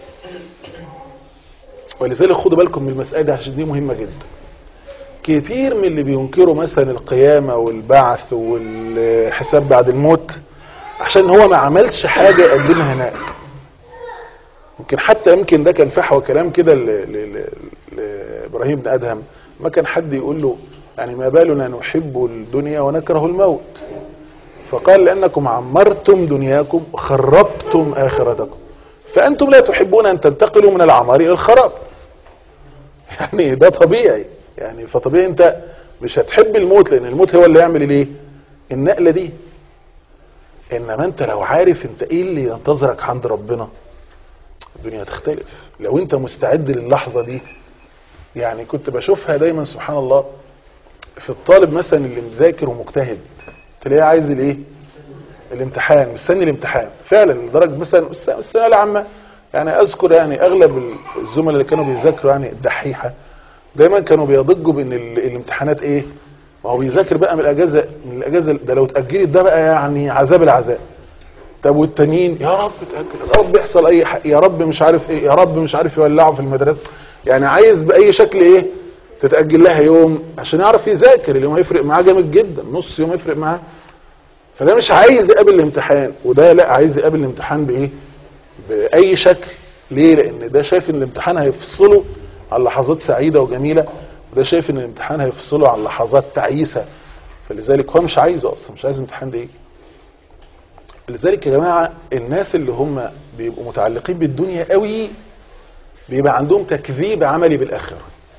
Speaker 3: ولذلك خدوا بالكم من المسألة دي عشان دي مهمة جدا كتير من اللي بينكروا مثلا القيامة والبعث والحساب بعد الموت عشان هو ما عملش حاجة يقدمها هناك يمكن حتى يمكن ده كان فحوى كلام كده ل- ل- ل- لابراهيم بن ادهم ما كان حد يقول له يعني ما بالنا نحب الدنيا ونكره الموت فقال لانكم عمرتم دنياكم وخربتم اخرتكم فانتم لا تحبون ان تنتقلوا من العمار الى الخراب يعني ده طبيعي يعني فطبيعي انت مش هتحب الموت لان الموت هو اللي يعمل الايه النقله دي انما انت لو عارف انت ايه اللي ينتظرك عند ربنا الدنيا هتختلف لو انت مستعد للحظه دي يعني كنت بشوفها دايما سبحان الله في الطالب مثلا اللي مذاكر ومجتهد تلاقيه عايز الايه الامتحان مستني الامتحان فعلا لدرجه مثلا الس- الثانويه العامه يعني اذكر يعني اغلب الزملاء اللي كانوا بيذاكروا يعني الدحيحه دايما كانوا بيضجوا بان ال- الامتحانات ايه ما هو بيذاكر بقى من الاجازه من الاجازه ده لو اتاجلت ده بقى يعني عذاب العذاب طب والتانيين يا رب تاجل يا رب يحصل اي حق يا رب مش عارف ايه يا رب مش عارف يولعوا في المدرسه يعني عايز باي شكل ايه تتاجل لها يوم عشان يعرف يذاكر اليوم هيفرق معاه جامد جدا نص يوم يفرق معاه فده مش عايز يقابل الامتحان وده لا عايز يقابل الامتحان بايه باي شكل ليه لان ده شايف ان الامتحان هيفصله عن لحظات سعيده وجميله وده شايف ان الامتحان هيفصله عن لحظات تعيسه فلذلك هو مش عايزه اصلا مش عايز الامتحان ده يجي لذلك يا جماعه الناس اللي هم بيبقوا متعلقين بالدنيا قوي بيبقى عندهم تكذيب عملي بالاخره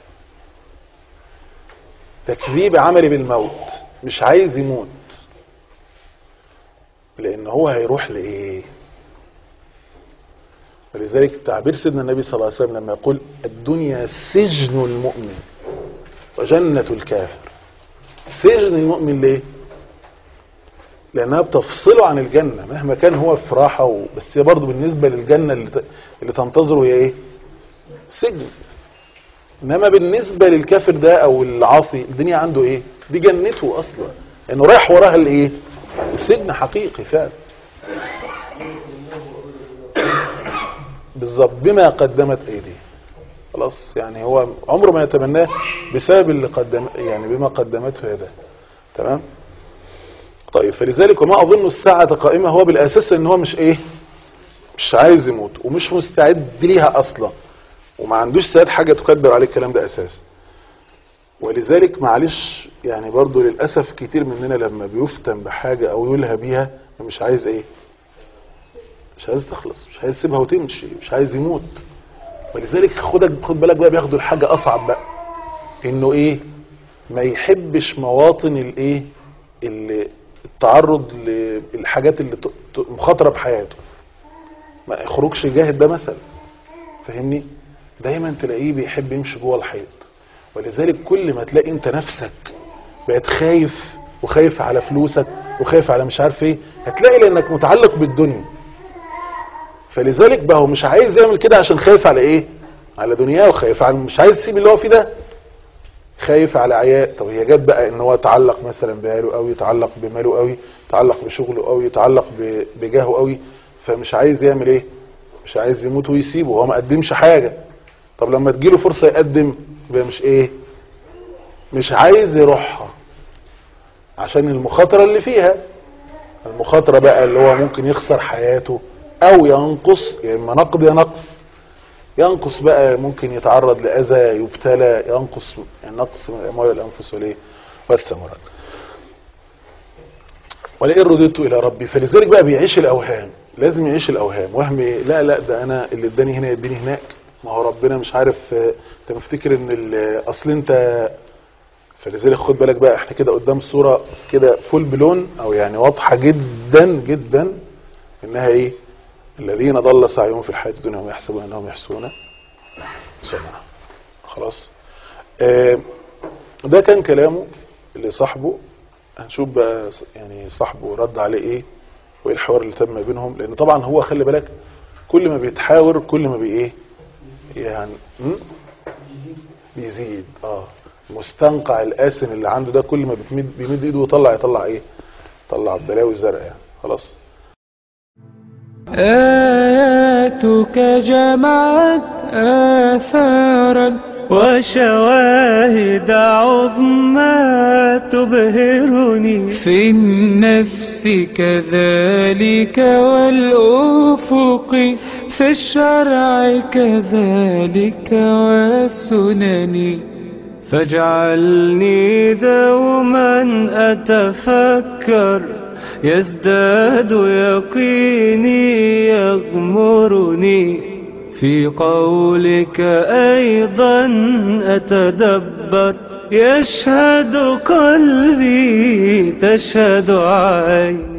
Speaker 3: تكذيب عملي بالموت مش عايز يموت لان هو هيروح لايه ولذلك تعبير سيدنا النبي صلى الله عليه وسلم لما يقول الدنيا سجن المؤمن وجنة الكافر سجن المؤمن ليه لانها بتفصله عن الجنة مهما كان هو في راحة و... بس هي برضه بالنسبة للجنة اللي, ت... اللي تنتظره هي ايه سجن انما بالنسبة للكافر ده او العاصي الدنيا عنده ايه دي جنته اصلا انه رايح وراها الايه السجن حقيقي فعلا بالظبط بما قدمت ايديه خلاص يعني هو عمره ما يتمناه بسبب اللي قدم يعني بما قدمته يده تمام طيب فلذلك وما اظن الساعة قائمة هو بالاساس ان هو مش ايه مش عايز يموت ومش مستعد ليها اصلا وما عندوش سياد حاجة تكدر عليه الكلام ده اساسا ولذلك معلش يعني برضو للأسف كتير مننا لما بيفتن بحاجة او يلهى بيها مش عايز ايه مش عايز تخلص مش عايز يسيبها وتمشي مش عايز يموت ولذلك خدك خد بالك بقى بياخدوا الحاجة اصعب بقى انه ايه ما يحبش مواطن الايه اللي التعرض للحاجات اللي ت- ت- مخاطرة بحياته ما يخرجش يجاهد ده مثلا فاهمني دايما تلاقيه بيحب يمشي جوه الحيط ولذلك كل ما تلاقي انت نفسك بقت خايف وخايف على فلوسك وخايف على مش عارف ايه هتلاقي لانك متعلق بالدنيا فلذلك بقى هو مش عايز يعمل كده عشان خايف على ايه على دنياه وخايف على مش عايز يسيب اللي هو فيه ده خايف على عياء طب هي جت بقى ان هو يتعلق مثلا بعياله قوي يتعلق بماله قوي يتعلق بشغله قوي يتعلق ب- بجاهه قوي فمش عايز يعمل ايه مش عايز يموت ويسيبه هو ما قدمش حاجة طب لما تجيله فرصة يقدم يبقى مش ايه مش عايز يروحها عشان المخاطرة اللي فيها المخاطرة بقى اللي هو ممكن يخسر حياته او ينقص يا اما نقد يا نقص ينقص بقى ممكن يتعرض لأذى يبتلى ينقص يعني نقص من الأموال الأنفس والإيه والثمرات ولئن رددت إلى ربي فلذلك بقى بيعيش الأوهام لازم يعيش الأوهام وهم إيه لا لا ده أنا اللي اداني هنا يديني هناك ما هو ربنا مش عارف آه، انت مفتكر ان ال- اصل انت فلذلك خد بالك بقى احنا كده قدام صورة كده فول بلون او يعني واضحة جدا جدا انها ايه الذين ضل سعيهم في الحياة الدنيا وهم يحسبون انهم يحسنون صنعا خلاص آه، ده كان كلامه لصاحبه هنشوف بقى ص- يعني صاحبه رد عليه ايه وايه الحوار اللي تم بينهم لان طبعا هو خلي بالك كل ما بيتحاور كل ما بي ايه يعني م? بيزيد اه مستنقع القاسم اللي عنده ده كل ما بتمد بيمد ايده ويطلع يطلع ايه طلع البلاوي الزرقاء يعني خلاص
Speaker 1: آياتك جمعت آثارا
Speaker 2: وشواهد عظمى تبهرني
Speaker 1: في النفس كذلك والأفق في الشرع كذلك والسنن
Speaker 2: فاجعلني دوما أتفكر يزداد يقيني يغمرني في قولك أيضا أتدبر يشهد قلبي تشهد عيني